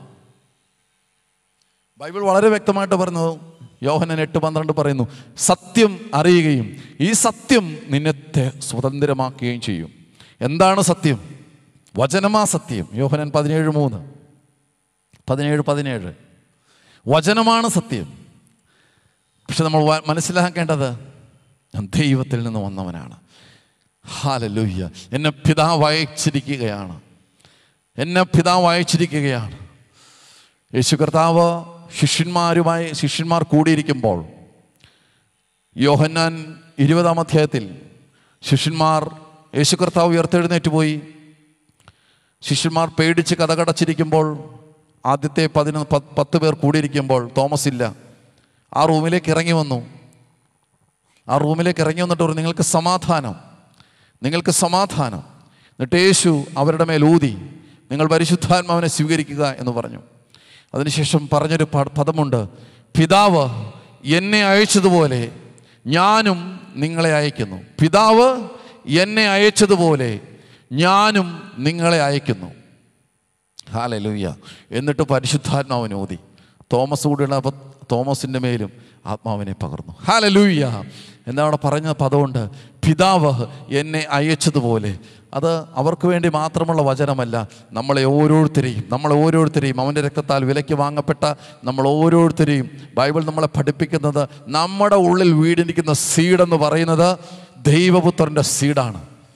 ബൈബിൾ വളരെ വ്യക്തമായിട്ട് പറഞ്ഞു യോഹനൻ എട്ട് പന്ത്രണ്ട് പറയുന്നു സത്യം അറിയുകയും ഈ സത്യം നിന്നെ തെ- സ്വതന്ത്രമാക്കുകയും ചെയ്യും എന്താണ് സത്യം വചനമാ സത്യം യോഹനൻ പതിനേഴ് മൂന്ന് പതിനേഴ് പതിനേഴ് വചനമാണ് സത്യം പക്ഷെ നമ്മൾ വ- മനസ്സിലാക്കേണ്ടത് ഞാൻ ദൈവത്തിൽ നിന്ന് വന്നവനാണ് ഹാലലൂയ്യ എന്നെ പിതാവ് അയച്ചിരിക്കുകയാണ് എന്നെ പിതാവ് അയച്ചിരിക്കുകയാണ് യേശു കർത്താവ് ശിഷ്യന്മാരുമായി ശിഷ്യന്മാർ കൂടിയിരിക്കുമ്പോൾ യോഹന്നാൻ ഇരുപതാം അധ്യായത്തിൽ ശിഷ്യന്മാർ യേശു കർത്താവ് ഉയർത്തെഴുന്നേറ്റ് പോയി ശിഷ്യന്മാർ പേടിച്ച് കഥകടച്ചിരിക്കുമ്പോൾ ആദ്യത്തെ പതിനൊന്ന് പത്ത് പത്ത് പേർ കൂടിയിരിക്കുമ്പോൾ തോമസ് ഇല്ല ആ റൂമിലേക്ക് ഇറങ്ങി വന്നു ആ റൂമിലേക്ക് ഇറങ്ങി വന്നിട്ട് പറഞ്ഞു നിങ്ങൾക്ക് സമാധാനം നിങ്ങൾക്ക് സമാധാനം എന്നിട്ട് യേശു അവരുടെ മേൽ ഊതി നിങ്ങൾ പരിശുദ്ധാത്മാവിനെ സ്വീകരിക്കുക എന്ന് പറഞ്ഞു അതിനുശേഷം പറഞ്ഞൊരു പ- പദമുണ്ട് പിതാവ് എന്നെ അയച്ചതുപോലെ ഞാനും നിങ്ങളെ അയക്കുന്നു പിതാവ് എന്നെ അയച്ചതുപോലെ ഞാനും നിങ്ങളെ അയക്കുന്നു ഹാലലൂയ്യ എന്നിട്ട് പരിശുദ്ധാത്മാവിനെ ഓതി തോമസ് കൂടിയുള്ള അപ്പോൾ തോമസിൻ്റെ മേലും ആത്മാവിനെ പകർന്നു ഹാലലൂയ്യ എന്താ അവിടെ പറഞ്ഞ പദമുണ്ട് പിതാവ് എന്നെ അയച്ചതുപോലെ അത് അവർക്ക് വേണ്ടി മാത്രമുള്ള വചനമല്ല നമ്മളെ ഓരോരുത്തരെയും നമ്മളെ ഓരോരുത്തരെയും അവൻ്റെ രക്തത്താൽ വിലയ്ക്ക് വാങ്ങപ്പെട്ട നമ്മൾ ഓരോരുത്തരെയും ബൈബിൾ നമ്മളെ പഠിപ്പിക്കുന്നത് നമ്മുടെ ഉള്ളിൽ വീടിരിക്കുന്ന സീഡെന്ന് പറയുന്നത് ദൈവപുത്രൻ്റെ സീഡാണ്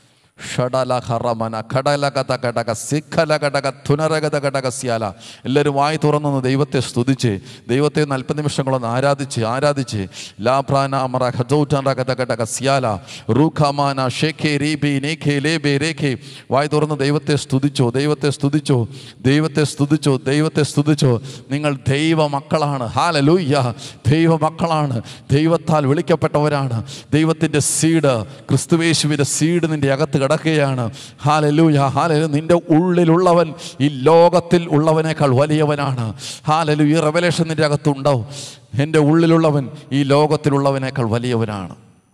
ഷടലഹറമന ഘടലകത ഘടക സിഖലഘടക തുനരഗത ഘടക സ്യാല എല്ലാവരും വായി തുറന്നൊന്ന് ദൈവത്തെ സ്തുതിച്ച് ദൈവത്തെ ഒന്ന് അല്പ നിമിഷങ്ങളൊന്ന് ആരാധിച്ച് ആരാധിച്ച് ലാഭ്രാന അമറ ഹജൗറ്ററഗത ഘടക സ്യാല റൂഖമാന ഷേഖെ റീബി നേഖെ ലേബെ രേഖെ വായി തുറന്ന് ദൈവത്തെ സ്തുതിച്ചോ ദൈവത്തെ സ്തുതിച്ചോ ദൈവത്തെ സ്തുതിച്ചോ ദൈവത്തെ സ്തുതിച്ചോ നിങ്ങൾ ദൈവ മക്കളാണ് ഹാലലൂയ്യ ദൈവ മക്കളാണ് ദൈവത്താൽ വിളിക്കപ്പെട്ടവരാണ് ദൈവത്തിൻ്റെ സീഡ് ക്രിസ്തുവേശുവിൻ്റെ സീഡ് നിൻ്റെ അകത്ത് കിടക്കുകയാണ് ഹാലലൂയ ഹാലലു നിൻ്റെ ഉള്ളിലുള്ളവൻ ഈ ലോകത്തിൽ ഉള്ളവനേക്കാൾ വലിയവനാണ് ഹാലലു ഈ റെവലേഷൻ നിൻ്റെ അകത്തുണ്ടാവും എൻ്റെ ഉള്ളിലുള്ളവൻ ഈ ലോകത്തിലുള്ളവനേക്കാൾ വലിയവനാണ്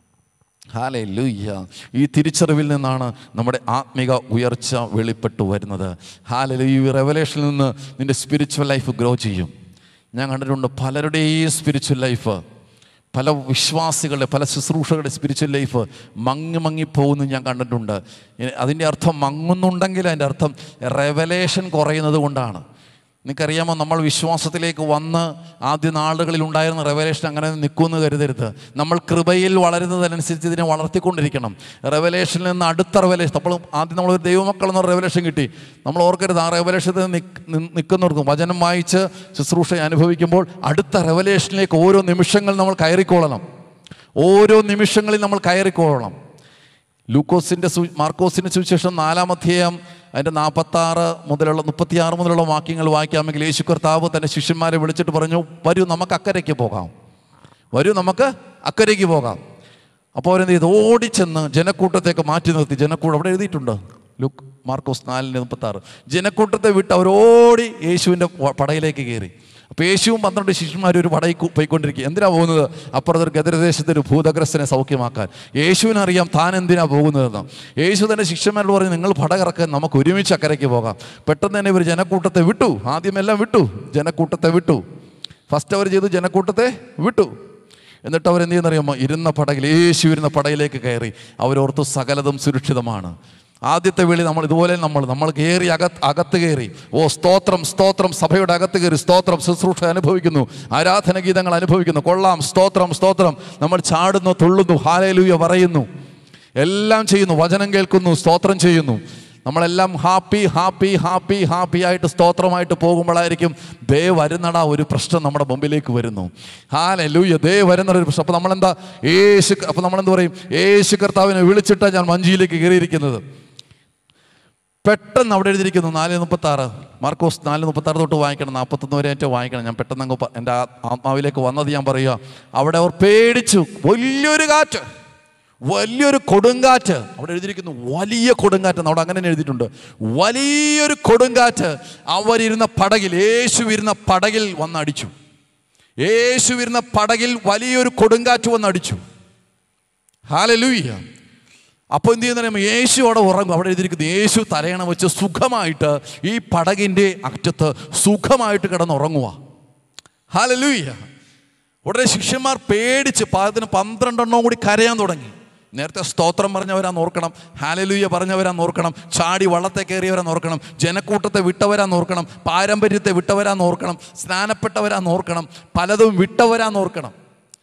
ഹാലലൂയ്യ ഈ തിരിച്ചറിവിൽ നിന്നാണ് നമ്മുടെ ആത്മിക ഉയർച്ച വെളിപ്പെട്ടു വരുന്നത് ഹാലലു ഈ റെവലേഷനിൽ നിന്ന് നിൻ്റെ സ്പിരിച്വൽ ലൈഫ് ഗ്രോ ചെയ്യും ഞാൻ കണ്ടിട്ടുണ്ട് പലരുടെയും സ്പിരിച്വൽ ലൈഫ് പല വിശ്വാസികളുടെ പല ശുശ്രൂഷകളുടെ സ്പിരിച്വൽ ലൈഫ് മങ്ങി മങ്ങിപ്പോകുന്നു ഞാൻ കണ്ടിട്ടുണ്ട് ഇനി അതിൻ്റെ അർത്ഥം മങ്ങുന്നുണ്ടെങ്കിൽ അതിൻ്റെ അർത്ഥം റെവലേഷൻ കുറയുന്നത് കൊണ്ടാണ് നിങ്ങൾക്കറിയാമോ നമ്മൾ വിശ്വാസത്തിലേക്ക് വന്ന് ആദ്യ നാളുകളിൽ ഉണ്ടായിരുന്ന റെവലേഷൻ അങ്ങനെ നിൽക്കുമെന്ന് കരുതരുത് നമ്മൾ കൃപയിൽ വളരുന്നതനുസരിച്ച് ഇതിനെ വളർത്തിക്കൊണ്ടിരിക്കണം റെവലേഷനിൽ നിന്ന് അടുത്ത റെവലേഷൻ അപ്പോൾ ആദ്യം നമ്മൾ ഒരു ദൈവമക്കൾ എന്ന റെവലേഷൻ കിട്ടി നമ്മൾ ഓർക്കരുത് ആ റെവലേഷത്തിൽ നിൽക്കുന്നവർക്കും വചനം വായിച്ച് ശുശ്രൂഷ അനുഭവിക്കുമ്പോൾ അടുത്ത റെവലേഷനിലേക്ക് ഓരോ നിമിഷങ്ങൾ നമ്മൾ കയറിക്കോളണം ഓരോ നിമിഷങ്ങളിൽ നമ്മൾ കയറിക്കോളണം ലൂക്കോസിൻ്റെ സു മാർക്കോസിൻ്റെ സുവിശേഷം നാലാം അധ്യായം അതിൻ്റെ നാൽപ്പത്താറ് മുതലുള്ള മുപ്പത്തിയാറ് മുതലുള്ള വാക്യങ്ങൾ വായിക്കാമെങ്കിൽ യേശു കർത്താവ് തൻ്റെ ശിഷ്യന്മാരെ വിളിച്ചിട്ട് പറഞ്ഞു വരൂ നമുക്ക് അക്കരയ്ക്ക് പോകാം വരൂ നമുക്ക് അക്കരയ്ക്ക് പോകാം അപ്പോൾ അവരെന്ത് ചെയ്തു ഓടിച്ചെന്ന് ജനക്കൂട്ടത്തേക്ക് മാറ്റി നിർത്തി ജനക്കൂട്ടം അവിടെ എഴുതിയിട്ടുണ്ട് ലുക്ക് മാർക്കോസ് നാലിൻ്റെ മുപ്പത്താറ് ജനക്കൂട്ടത്തെ വിട്ട് അവർ ഓടി യേശുവിൻ്റെ പടയിലേക്ക് കയറി അപ്പോൾ യേശുവും പന്ത്രണ്ട് ശിഷ്യന്മാരും ഒരു പടയിൽ കു- പോയിക്കൊണ്ടിരിക്കുക എന്തിനാ പോകുന്നത് അപ്പുറത്തൊരു ഗദരദേശത്തെ ഒരു ഭൂതഗ്രസ്തനെ സൗഖ്യമാക്കാൻ യേശുവിനറിയാം താൻ എന്തിനാ പോകുന്നതെന്ന് യേശു തന്നെ ശിഷ്യന്മാരോട് പറഞ്ഞു നിങ്ങൾ പടകിറക്കാൻ നമുക്ക് ഒരുമിച്ച് അക്കരയ്ക്ക് പോകാം പെട്ടെന്ന് തന്നെ ഇവർ ജനക്കൂട്ടത്തെ വിട്ടു ആദ്യമെല്ലാം വിട്ടു ജനക്കൂട്ടത്തെ വിട്ടു ഫസ്റ്റ് അവർ ചെയ്തു ജനക്കൂട്ടത്തെ വിട്ടു എന്നിട്ട് അവരെന്ത് ചെയ്യുന്നറിയാമോ ഇരുന്ന പടകിൽ യേശു ഇരുന്ന പടയിലേക്ക് കയറി അവരോർത്തു സകലതും സുരക്ഷിതമാണ് ആദ്യത്തെ വേളി നമ്മൾ ഇതുപോലെ നമ്മൾ നമ്മൾ കയറി അകത്ത് അകത്ത് കയറി ഓ സ്തോത്രം സ്തോത്രം സഭയുടെ അകത്ത് കയറി സ്തോത്രം ശുശ്രൂഷ അനുഭവിക്കുന്നു ആരാധന ഗീതങ്ങൾ അനുഭവിക്കുന്നു കൊള്ളാം സ്തോത്രം സ്തോത്രം നമ്മൾ ചാടുന്നു തുള്ളുന്നു ഹാലയിലൂയ പറയുന്നു എല്ലാം ചെയ്യുന്നു വചനം കേൾക്കുന്നു സ്തോത്രം ചെയ്യുന്നു നമ്മളെല്ലാം ഹാപ്പി ഹാപ്പി ഹാപ്പി ഹാപ്പി ആയിട്ട് സ്തോത്രമായിട്ട് പോകുമ്പോഴായിരിക്കും ദേ വരുന്നട ഒരു പ്രശ്നം നമ്മുടെ മുമ്പിലേക്ക് വരുന്നു ഹാലെ ലൂയ ദേ വരുന്ന ഒരു പ്രശ്നം അപ്പോൾ നമ്മളെന്താ യേശു അപ്പോൾ നമ്മളെന്ത് പറയും യേശു കർത്താവിനെ വിളിച്ചിട്ടാണ് ഞാൻ മഞ്ചിയിലേക്ക് കയറിയിരിക്കുന്നത് പെട്ടെന്ന് അവിടെ എഴുതിയിരിക്കുന്നു നാല് മുപ്പത്തി ആറ് മാർക്കോസ് നാല് മുപ്പത്തി ആറ് തൊട്ട് വായിക്കണം നാൽപ്പത്തൊന്ന് വരെ ഏറ്റവും വായിക്കണം ഞാൻ പെട്ടെന്ന് അങ്ങ് പ- എൻ്റെ ആ- ആത്മാവിലേക്ക് വന്നത് ഞാൻ പറയുക അവിടെ അവർ പേടിച്ചു വലിയൊരു കാറ്റ് വലിയൊരു കൊടുങ്കാറ്റ് അവിടെ എഴുതിയിരിക്കുന്നു വലിയ കൊടുങ്കാറ്റ് എന്ന് അവിടെ അങ്ങനെ തന്നെ എഴുതിയിട്ടുണ്ട് വലിയൊരു കൊടുങ്കാറ്റ് അവരിരുന്ന പടകിൽ യേശു ഇരുന്ന പടകിൽ വന്നടിച്ചു യേശു ഇരുന്ന പടകിൽ വലിയൊരു കൊടുങ്കാറ്റ് വന്നടിച്ചു ഹാലലൂയ്യ അപ്പോൾ എന്ത് ചെയ്യുന്ന പറയുമ്പോൾ യേശു അവിടെ ഉറങ്ങും അവിടെ എഴുതിയിരിക്കുന്നത് യേശു തലയണ വെച്ച് സുഖമായിട്ട് ഈ പടകിൻ്റെ അറ്റത്ത് സുഖമായിട്ട് കിടന്നുറങ്ങുക ഹാലലൂയ്യ ഉടനെ ശിഷ്യന്മാർ പേടിച്ച് പാദത്തിന് പന്ത്രണ്ടെണ്ണവും കൂടി കരയാൻ തുടങ്ങി നേരത്തെ സ്തോത്രം പറഞ്ഞവരാന്ന് ഓർക്കണം ഹാലലൂയ പറഞ്ഞവരാന്ന് ഓർക്കണം ചാടി വള്ളത്തെ കയറിയവരാന്ന് ഓർക്കണം ജനക്കൂട്ടത്തെ വിട്ടവരാന്ന് ഓർക്കണം പാരമ്പര്യത്തെ വിട്ടവരാന്ന് ഓർക്കണം സ്നാനപ്പെട്ടവരാന്ന് ഓർക്കണം പലതും വിട്ടവരാന്ന് ഓർക്കണം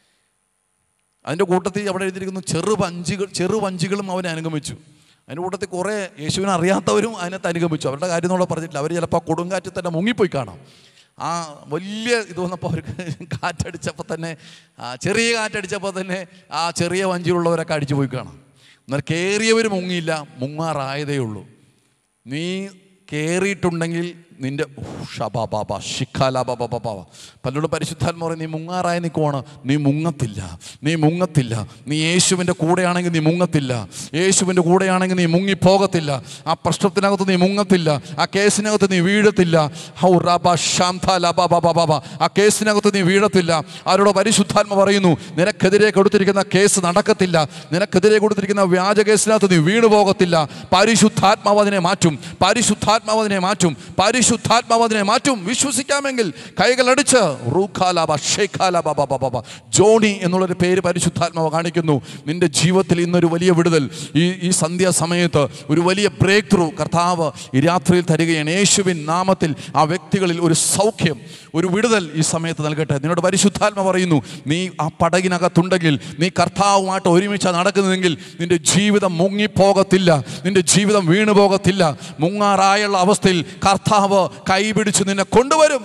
അതിൻ്റെ കൂട്ടത്തിൽ അവിടെ എഴുതിയിരിക്കുന്നു ചെറു വഞ്ചികൾ ചെറു വഞ്ചികളും അവനെ അനുഗമിച്ചു അതിൻ്റെ കൂട്ടത്തിൽ കുറേ യേശുവിനെ അറിയാത്തവരും അതിനകത്ത് അനുഗമിച്ചു അവരുടെ കാര്യം എന്നുള്ള പറഞ്ഞിട്ടില്ല അവർ ചിലപ്പോൾ കൊടുങ്കാറ്റിൽ തന്നെ മുങ്ങിപ്പോയി കാണാം ആ വലിയ ഇത് വന്നപ്പോൾ അവർക്ക് കാറ്റടിച്ചപ്പോൾ തന്നെ ആ ചെറിയ കാറ്റടിച്ചപ്പോൾ തന്നെ ആ ചെറിയ വഞ്ചിയിലുള്ളവരൊക്കെ അടിച്ചു പോയി കാണാം എന്നാൽ കയറിയവർ മുങ്ങിയില്ല മുങ്ങാറായതേ ഉള്ളൂ നീ കയറിയിട്ടുണ്ടെങ്കിൽ നിന്റെ ഷബാബാബ ഷിഖാലാബാബാബാ പലരോട് പരിശുദ്ധാത്മ പറയും നീ മുങ്ങാറായ നിൽക്കുവാണ് നീ മുങ്ങത്തില്ല നീ മുങ്ങത്തില്ല നീ യേശുവിൻ്റെ കൂടെയാണെങ്കിൽ നീ മുങ്ങത്തില്ല യേശുവിൻ്റെ കൂടെയാണെങ്കിൽ നീ മുങ്ങിപ്പോകത്തില്ല ആ പ്രശ്നത്തിനകത്ത് നീ മുങ്ങത്തില്ല ആ കേസിനകത്ത് നീ വീഴത്തില്ല ഹൗ റാബ ശാന്ത ലബാബാബാബ ആ കേസിനകത്ത് നീ വീഴത്തില്ല ആരോട് പരിശുദ്ധാത്മ പറയുന്നു നിനക്കെതിരെ കൊടുത്തിരിക്കുന്ന കേസ് നടക്കത്തില്ല നിനക്കെതിരെ കൊടുത്തിരിക്കുന്ന വ്യാജ കേസിനകത്ത് നീ വീണു പോകത്തില്ല പരിശുദ്ധാത്മാവ് അതിനെ മാറ്റും പരിശുദ്ധാത്മാവ് അതിനെ മാറ്റും പരിശുദ്ധാത്മാവ് അതിനെ മാറ്റും വിശ്വസിക്കാമെങ്കിൽ കൈകളടിച്ച് റൂഖാലാബ ഷേഖാലാബ ബാബ ബാബ ജോണി എന്നുള്ളൊരു പേര് പരിശുദ്ധാത്മാവ് കാണിക്കുന്നു നിന്റെ ജീവിതത്തിൽ ഇന്നൊരു വലിയ വിടുതൽ ഈ ഈ സന്ധ്യാസമയത്ത് ഒരു വലിയ ബ്രേക്ക് ത്രൂ കർത്താവ് ഈ രാത്രിയിൽ തരികയാണ് യേശുവിൻ നാമത്തിൽ ആ വ്യക്തികളിൽ ഒരു സൗഖ്യം ഒരു വിടുതൽ ഈ സമയത്ത് നൽകട്ടെ നിന്നോട് പരിശുദ്ധാത്മ പറയുന്നു നീ ആ പടകിനകത്തുണ്ടെങ്കിൽ നീ കർത്താവുമായിട്ട് ഒരുമിച്ച് നടക്കുന്നതെങ്കിൽ നിന്റെ ജീവിതം മുങ്ങിപ്പോകത്തില്ല നിന്റെ ജീവിതം വീണു പോകത്തില്ല മുങ്ങാറായുള്ള അവസ്ഥയിൽ കർത്താവ് കൈപിടിച്ച് നിന്നെ കൊണ്ടുവരും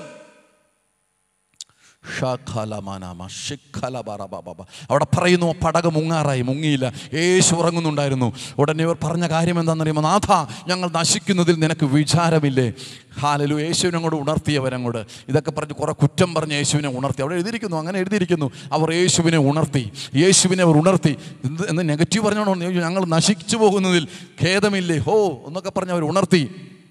ഷാഖാലമാനാമ ഷിഖാലബാറബാബാബ. അവിടെ പറയുന്നു പടക മുങ്ങാറായി മുങ്ങിയില്ല യേശു ഉറങ്ങുന്നുണ്ടായിരുന്നു ഉടനെ ഇവർ പറഞ്ഞ കാര്യം എന്താണെന്നറിയുമ്പോൾ നാഥ ഞങ്ങൾ നശിക്കുന്നതിൽ നിനക്ക് വിചാരമില്ലേ ഹാലലു യേശുവിനെ അങ്ങോട്ട് ഉണർത്തിയവരങ്ങോട്ട് ഇതൊക്കെ പറഞ്ഞ് കുറേ കുറ്റം പറഞ്ഞ് യേശുവിനെ ഉണർത്തി അവിടെ എഴുതിയിരിക്കുന്നു അങ്ങനെ എഴുതിയിരിക്കുന്നു അവർ യേശുവിനെ ഉണർത്തി യേശുവിനെ അവർ ഉണർത്തി എന്ത് എന്ന് നെഗറ്റീവ് പറഞ്ഞോണോ ഞങ്ങൾ നശിച്ചു പോകുന്നതിൽ ഖേദമില്ലേ ഹോ എന്നൊക്കെ പറഞ്ഞ് അവർ ഉണർത്തി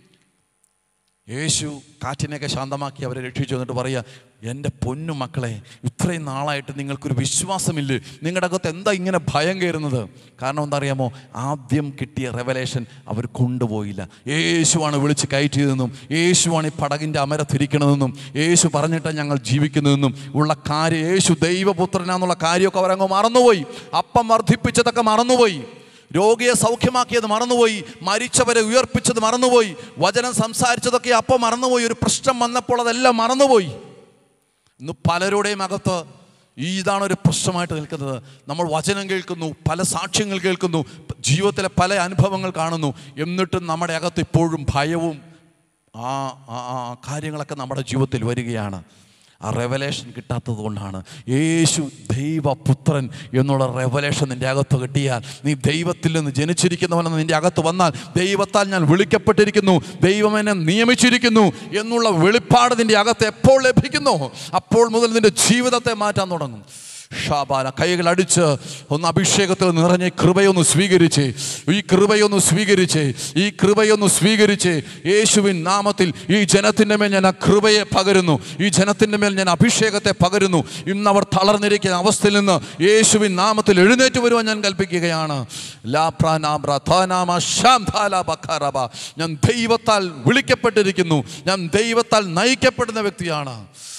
യേശു കാറ്റിനെയൊക്കെ ശാന്തമാക്കി അവരെ രക്ഷിച്ചു എന്നിട്ട് പറയുക എൻ്റെ പൊന്നു മക്കളെ ഇത്രയും നാളായിട്ട് നിങ്ങൾക്കൊരു വിശ്വാസമില്ലേ നിങ്ങളുടെ അകത്ത് എന്താ ഇങ്ങനെ ഭയം കയറുന്നത് കാരണം എന്താ അറിയാമോ ആദ്യം കിട്ടിയ റെവലേഷൻ അവർ കൊണ്ടുപോയില്ല യേശുവാണ് വിളിച്ച് കയറ്റിയതെന്നും യേശുവാണ് ഈ പടകിൻ്റെ അമരത്തിരിക്കണതെന്നും യേശു പറഞ്ഞിട്ടാണ് ഞങ്ങൾ ജീവിക്കുന്നതെന്നും ഉള്ള കാര്യം യേശു ദൈവപുത്രനാന്നുള്ള കാര്യമൊക്കെ അവരങ്ങ് മറന്നുപോയി അപ്പം വർദ്ധിപ്പിച്ചതൊക്കെ മറന്നുപോയി രോഗിയെ സൗഖ്യമാക്കിയത് മറന്നുപോയി മരിച്ചവരെ ഉയർപ്പിച്ചത് മറന്നുപോയി വചനം സംസാരിച്ചതൊക്കെ അപ്പം മറന്നുപോയി ഒരു പ്രശ്നം വന്നപ്പോൾ അതെല്ലാം മറന്നുപോയി ഇന്ന് പലരുടെയും അകത്ത് ഈ ഇതാണ് ഒരു പ്രശ്നമായിട്ട് നിൽക്കുന്നത് നമ്മൾ വചനം കേൾക്കുന്നു പല സാക്ഷ്യങ്ങൾ കേൾക്കുന്നു ജീവിതത്തിലെ പല അനുഭവങ്ങൾ കാണുന്നു എന്നിട്ടും നമ്മുടെ അകത്ത് ഇപ്പോഴും ഭയവും ആ ആ- ആ കാര്യങ്ങളൊക്കെ നമ്മുടെ ജീവിതത്തിൽ വരികയാണ് ആ റെവലേഷൻ കിട്ടാത്തത് കൊണ്ടാണ് യേശു ദൈവപുത്രൻ എന്നുള്ള റെവലേഷൻ നിൻ്റെ അകത്ത് കിട്ടിയാൽ നീ ദൈവത്തിൽ നിന്ന് ജനിച്ചിരിക്കുന്നവനെന്ന് നിൻ്റെ അകത്ത് വന്നാൽ ദൈവത്താൽ ഞാൻ വിളിക്കപ്പെട്ടിരിക്കുന്നു ദൈവം എന്നെ നിയമിച്ചിരിക്കുന്നു എന്നുള്ള വെളിപ്പാട് നിൻ്റെ അകത്ത് എപ്പോൾ ലഭിക്കുന്നു അപ്പോൾ മുതൽ നിൻ്റെ ജീവിതത്തെ മാറ്റാൻ തുടങ്ങും ഷാബാല കൈകൾ അടിച്ച് ഒന്ന് അഭിഷേകത്തിൽ നിറഞ്ഞ ഈ കൃപയൊന്ന് സ്വീകരിച്ച് ഈ കൃപയൊന്ന് സ്വീകരിച്ച് ഈ കൃപയൊന്ന് സ്വീകരിച്ച് യേശുവിൻ നാമത്തിൽ ഈ ജനത്തിൻ്റെ മേൽ ഞാൻ ആ കൃപയെ പകരുന്നു ഈ ജനത്തിൻ്റെ മേൽ ഞാൻ അഭിഷേകത്തെ പകരുന്നു ഇന്ന് അവർ തളർന്നിരിക്കുന്ന അവസ്ഥയിൽ നിന്ന് യേശുവിൻ നാമത്തിൽ എഴുന്നേറ്റ് വരുവാൻ ഞാൻ കൽപ്പിക്കുകയാണ് ലാ പ്രാനാബ്ര ഥാനാമ ശാം ധാലാ ബഖാറബ. ഞാൻ ദൈവത്താൽ വിളിക്കപ്പെട്ടിരിക്കുന്നു ഞാൻ ദൈവത്താൽ നയിക്കപ്പെടുന്ന വ്യക്തിയാണ്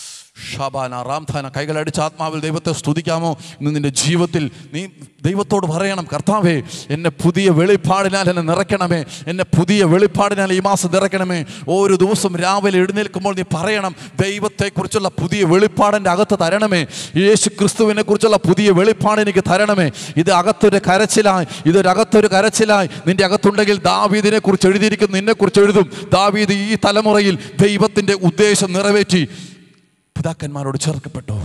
ഷബാന റാംധാന കൈകളടിച്ച് ആത്മാവിൽ ദൈവത്തെ സ്തുതിക്കാമോ ഇന്ന് നിന്റെ ജീവിതത്തിൽ നീ ദൈവത്തോട് പറയണം കർത്താവേ എന്നെ പുതിയ വെളിപ്പാടിനാൽ എന്നെ നിറയ്ക്കണമേ എന്നെ പുതിയ വെളിപ്പാടിനാൽ ഈ മാസം നിറയ്ക്കണമേ ഓരോ ദിവസം രാവിലെ എഴുന്നേൽക്കുമ്പോൾ നീ പറയണം ദൈവത്തെക്കുറിച്ചുള്ള പുതിയ വെളിപ്പാടിൻ്റെ അകത്ത് തരണമേ യേശു ക്രിസ്തുവിനെ കുറിച്ചുള്ള പുതിയ വെളിപ്പാട് എനിക്ക് തരണമേ ഇത് അകത്തൊരു കരച്ചിലായി ഇതൊരകത്തൊരു കരച്ചിലായി നിന്റെ അകത്തുണ്ടെങ്കിൽ ദാവീദിനെ കുറിച്ച് എഴുതിയിരിക്കുന്നു നിന്നെ കുറിച്ച് എഴുതും ദാവീദ് ഈ തലമുറയിൽ ദൈവത്തിൻ്റെ ഉദ്ദേശം നിറവേറ്റി പിതാക്കന്മാരോട് ചേർക്കപ്പെട്ടു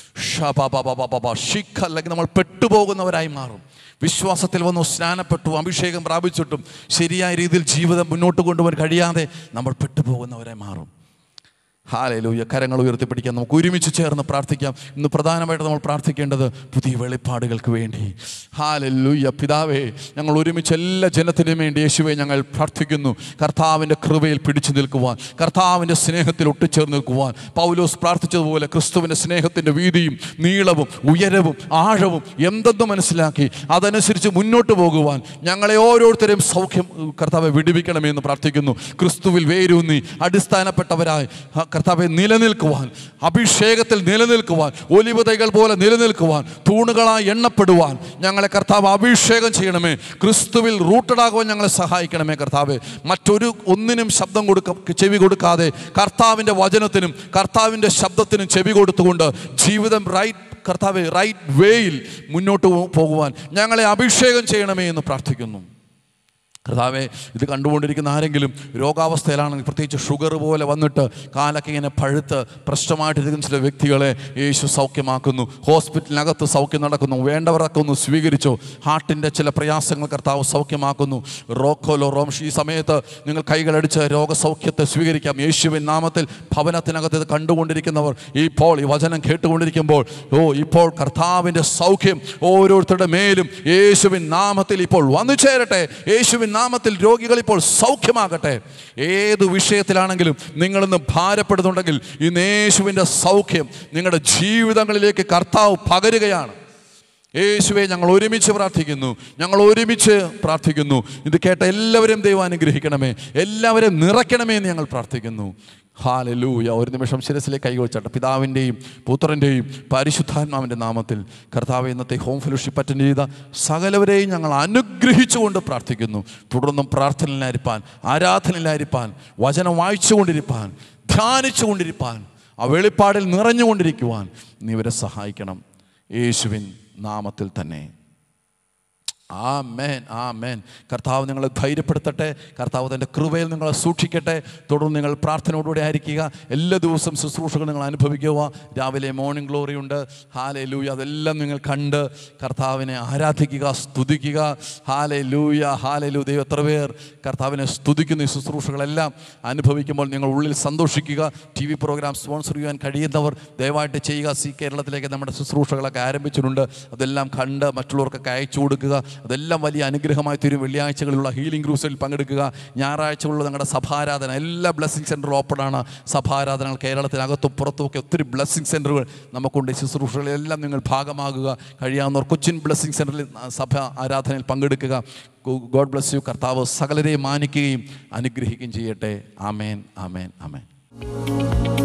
ഷബബബബബബ. ഷിഖ് അല്ലെങ്കിൽ നമ്മൾ പെട്ടുപോകുന്നവരായി മാറും വിശ്വാസത്തിൽ വന്നു സ്നാനപ്പെട്ടു അഭിഷേകം പ്രാപിച്ചിട്ടും ശരിയായ രീതിയിൽ ജീവിതം മുന്നോട്ട് കൊണ്ടുപോകാൻ കഴിയാതെ നമ്മൾ പെട്ടുപോകുന്നവരായി മാറും ഹാലയിലൂയ കരങ്ങൾ ഉയർത്തിപ്പിടിക്കാൻ നമുക്ക് ഒരുമിച്ച് ചേർന്ന് പ്രാർത്ഥിക്കാം ഇന്ന് പ്രധാനമായിട്ട് നമ്മൾ പ്രാർത്ഥിക്കേണ്ടത് പുതിയ വെളിപ്പാടുകൾക്ക് വേണ്ടി ഹാലലൂയ പിതാവേ ഞങ്ങൾ ഒരുമിച്ച് എല്ലാ ജനത്തിനും വേണ്ടി യേശുവെ ഞങ്ങൾ പ്രാർത്ഥിക്കുന്നു കർത്താവിൻ്റെ കൃപയിൽ പിടിച്ചു നിൽക്കുവാൻ കർത്താവിൻ്റെ സ്നേഹത്തിൽ ഒട്ടിച്ചേർന്ന് നിൽക്കുവാൻ പൗലോസ് പ്രാർത്ഥിച്ചതുപോലെ ക്രിസ്തുവിൻ്റെ സ്നേഹത്തിൻ്റെ വീതിയും നീളവും ഉയരവും ആഴവും എന്തെന്ന് മനസ്സിലാക്കി അതനുസരിച്ച് മുന്നോട്ട് പോകുവാൻ ഞങ്ങളെ ഓരോരുത്തരെയും സൗഖ്യം കർത്താവെ വിടുവിക്കണമേ എന്ന് പ്രാർത്ഥിക്കുന്നു ക്രിസ്തുവിൽ വേരൂന്നി അടിസ്ഥാനപ്പെട്ടവരായി ആ, കർത്താവെ നിലനിൽക്കുവാൻ അഭിഷേകത്തിൽ നിലനിൽക്കുവാൻ ഒലിവതകൾ പോലെ നിലനിൽക്കുവാൻ തൂണുകളായി എണ്ണപ്പെടുവാൻ ഞങ്ങളെ കർത്താവ് അഭിഷേകം ചെയ്യണമേ ക്രിസ്തുവിൽ റൂട്ടഡാകുവാൻ ഞങ്ങളെ സഹായിക്കണമേ കർത്താവെ മറ്റൊരു ഒന്നിനും ശബ്ദം കൊടുക്ക ചെവി കൊടുക്കാതെ കർത്താവിൻ്റെ വചനത്തിനും കർത്താവിൻ്റെ ശബ്ദത്തിനും ചെവി കൊടുത്തുകൊണ്ട് ജീവിതം റൈറ്റ് കർത്താവ് റൈറ്റ് വേയിൽ മുന്നോട്ട് പോ- പോകുവാൻ ഞങ്ങളെ അഭിഷേകം ചെയ്യണമേ എന്ന് പ്രാർത്ഥിക്കുന്നു കർത്താവെ ഇത് കണ്ടുകൊണ്ടിരിക്കുന്ന ആരെങ്കിലും രോഗാവസ്ഥയിലാണെങ്കിൽ പ്രത്യേകിച്ച് ഷുഗർ പോലെ വന്നിട്ട് കാലൊക്കെ ഇങ്ങനെ പഴുത്ത് പ്രശ്നമായിട്ടിരിക്കുന്ന ചില വ്യക്തികളെ യേശു സൗഖ്യമാക്കുന്നു ഹോസ്പിറ്റലിനകത്ത് സൗഖ്യം നടക്കുന്നു വേണ്ടവരൊക്കെ ഒന്ന് സ്വീകരിച്ചു ഹാർട്ടിൻ്റെ ചില പ്രയാസങ്ങൾ കർത്താവ് സൗഖ്യമാക്കുന്നു റോക്കോലോ റോംഷ് ഈ സമയത്ത് നിങ്ങൾ കൈകളടിച്ച് രോഗസൗഖ്യത്തെ സ്വീകരിക്കാം യേശുവിൻ നാമത്തിൽ ഭവനത്തിനകത്ത് ഇത് കണ്ടുകൊണ്ടിരിക്കുന്നവർ ഇപ്പോൾ ഈ വചനം കേട്ടുകൊണ്ടിരിക്കുമ്പോൾ ഓ ഇപ്പോൾ കർത്താവിൻ്റെ സൗഖ്യം ഓരോരുത്തരുടെ മേലും യേശുവിൻ നാമത്തിൽ ഇപ്പോൾ വന്നു ചേരട്ടെ യേശുവിൻ നാമത്തിൽ രോഗികൾ ഇപ്പോൾ സൗഖ്യമാകട്ടെ ഏത് വിഷയത്തിലാണെങ്കിലും നിങ്ങളിന്ന് ഭാരപ്പെടുന്നുണ്ടെങ്കിൽ ഇന്ന് യേശുവിൻ്റെ സൗഖ്യം നിങ്ങളുടെ ജീവിതങ്ങളിലേക്ക് കർത്താവ് പകരുകയാണ് യേശുവെ ഞങ്ങൾ ഒരുമിച്ച് പ്രാർത്ഥിക്കുന്നു ഞങ്ങൾ ഒരുമിച്ച് പ്രാർത്ഥിക്കുന്നു ഇത് കേട്ട എല്ലാവരും ദൈവം അനുഗ്രഹിക്കണമേ എല്ലാവരും നിറയ്ക്കണമേ എന്ന് ഞങ്ങൾ പ്രാർത്ഥിക്കുന്നു ഹാലലൂയ ഒരു നിമിഷം ശിരസിലേക്ക് കൈവച്ചാട്ടെ പിതാവിൻ്റെയും പുത്രൻ്റെയും പരിശുദ്ധാത്മാവിൻ്റെ നാമത്തിൽ കർത്താവ് ഇന്നത്തെ ഹോം ഫെലോഷിപ്പ് അറ്റൻഡ് ചെയ്ത സകലവരെയും ഞങ്ങൾ അനുഗ്രഹിച്ചുകൊണ്ട് പ്രാർത്ഥിക്കുന്നു തുടർന്നും പ്രാർത്ഥനയിലായിരിക്കാൻ ആരാധനയിലായിരിക്കാൻ വചനം വായിച്ചുകൊണ്ടിരിപ്പാൻ ധ്യാനിച്ചുകൊണ്ടിരിപ്പാൻ ആ വെളിപ്പാടിൽ നിറഞ്ഞുകൊണ്ടിരിക്കുവാൻ നീ ഇവരെ സഹായിക്കണം യേശുവിൻ നാമത്തിൽ തന്നെ ആ മേൻ ആ മേൻ കർത്താവ് നിങ്ങളെ ധൈര്യപ്പെടുത്തട്ടെ കർത്താവ് തൻ്റെ കൃപയിൽ നിങ്ങളെ സൂക്ഷിക്കട്ടെ തുടർന്ന് നിങ്ങൾ പ്രാർത്ഥനയോടുകൂടി ആയിരിക്കുക എല്ലാ ദിവസവും ശുശ്രൂഷകൾ നിങ്ങൾ അനുഭവിക്കുക രാവിലെ മോർണിംഗ് ഗ്ലോറി ഉണ്ട് ഹാലെ ലൂയ അതെല്ലാം നിങ്ങൾ കണ്ട് കർത്താവിനെ ആരാധിക്കുക സ്തുതിക്കുക ഹാലെ ലൂയ ഹാലെ ലൂ ദൈവം എത്ര പേർ കർത്താവിനെ സ്തുതിക്കുന്ന ഈ ശുശ്രൂഷകളെല്ലാം അനുഭവിക്കുമ്പോൾ നിങ്ങൾ ഉള്ളിൽ സന്തോഷിക്കുക ടി വി പ്രോഗ്രാം സ്പോൺസർ ചെയ്യാൻ കഴിയുന്നവർ ദയവായിട്ട് ചെയ്യുക സി കേരളത്തിലേക്ക് നമ്മുടെ ശുശ്രൂഷകളൊക്കെ ആരംഭിച്ചിട്ടുണ്ട് അതെല്ലാം കണ്ട് മറ്റുള്ളവർക്കൊക്കെ അയച്ചു കൊടുക്കുക അതെല്ലാം വലിയ അനുഗ്രഹമായി തീരും വെള്ളിയാഴ്ചകളിലുള്ള ഹീലിംഗ് ഗ്രൂസിൽ പങ്കെടുക്കുക ഞായറാഴ്ചകളിലുള്ള ഞങ്ങളുടെ സഭാരാധന എല്ലാ ബ്ലെസ്സിങ് സെൻറ്റർ ഓപ്പൺ ആണ് സഭാരാധനകൾ കേരളത്തിനകത്തും പുറത്തും ഒക്കെ ഒത്തിരി ബ്ലെസ്സിങ് സെൻറ്ററുകൾ നമുക്കുണ്ട് ഈ ശുശ്രൂഷകളിലെല്ലാം നിങ്ങൾ ഭാഗമാകുക കഴിയാവുന്നവർ കൊച്ചിൻ ബ്ലെസ്സിങ് സെൻറ്ററിൽ സഭ ആരാധനയിൽ പങ്കെടുക്കുക ഗോഡ് ബ്ലസ് യു കർത്താവ് സകലരെയും മാനിക്കുകയും അനുഗ്രഹിക്കുകയും ചെയ്യട്ടെ ആമേൻ ആമേൻ ആമേൻ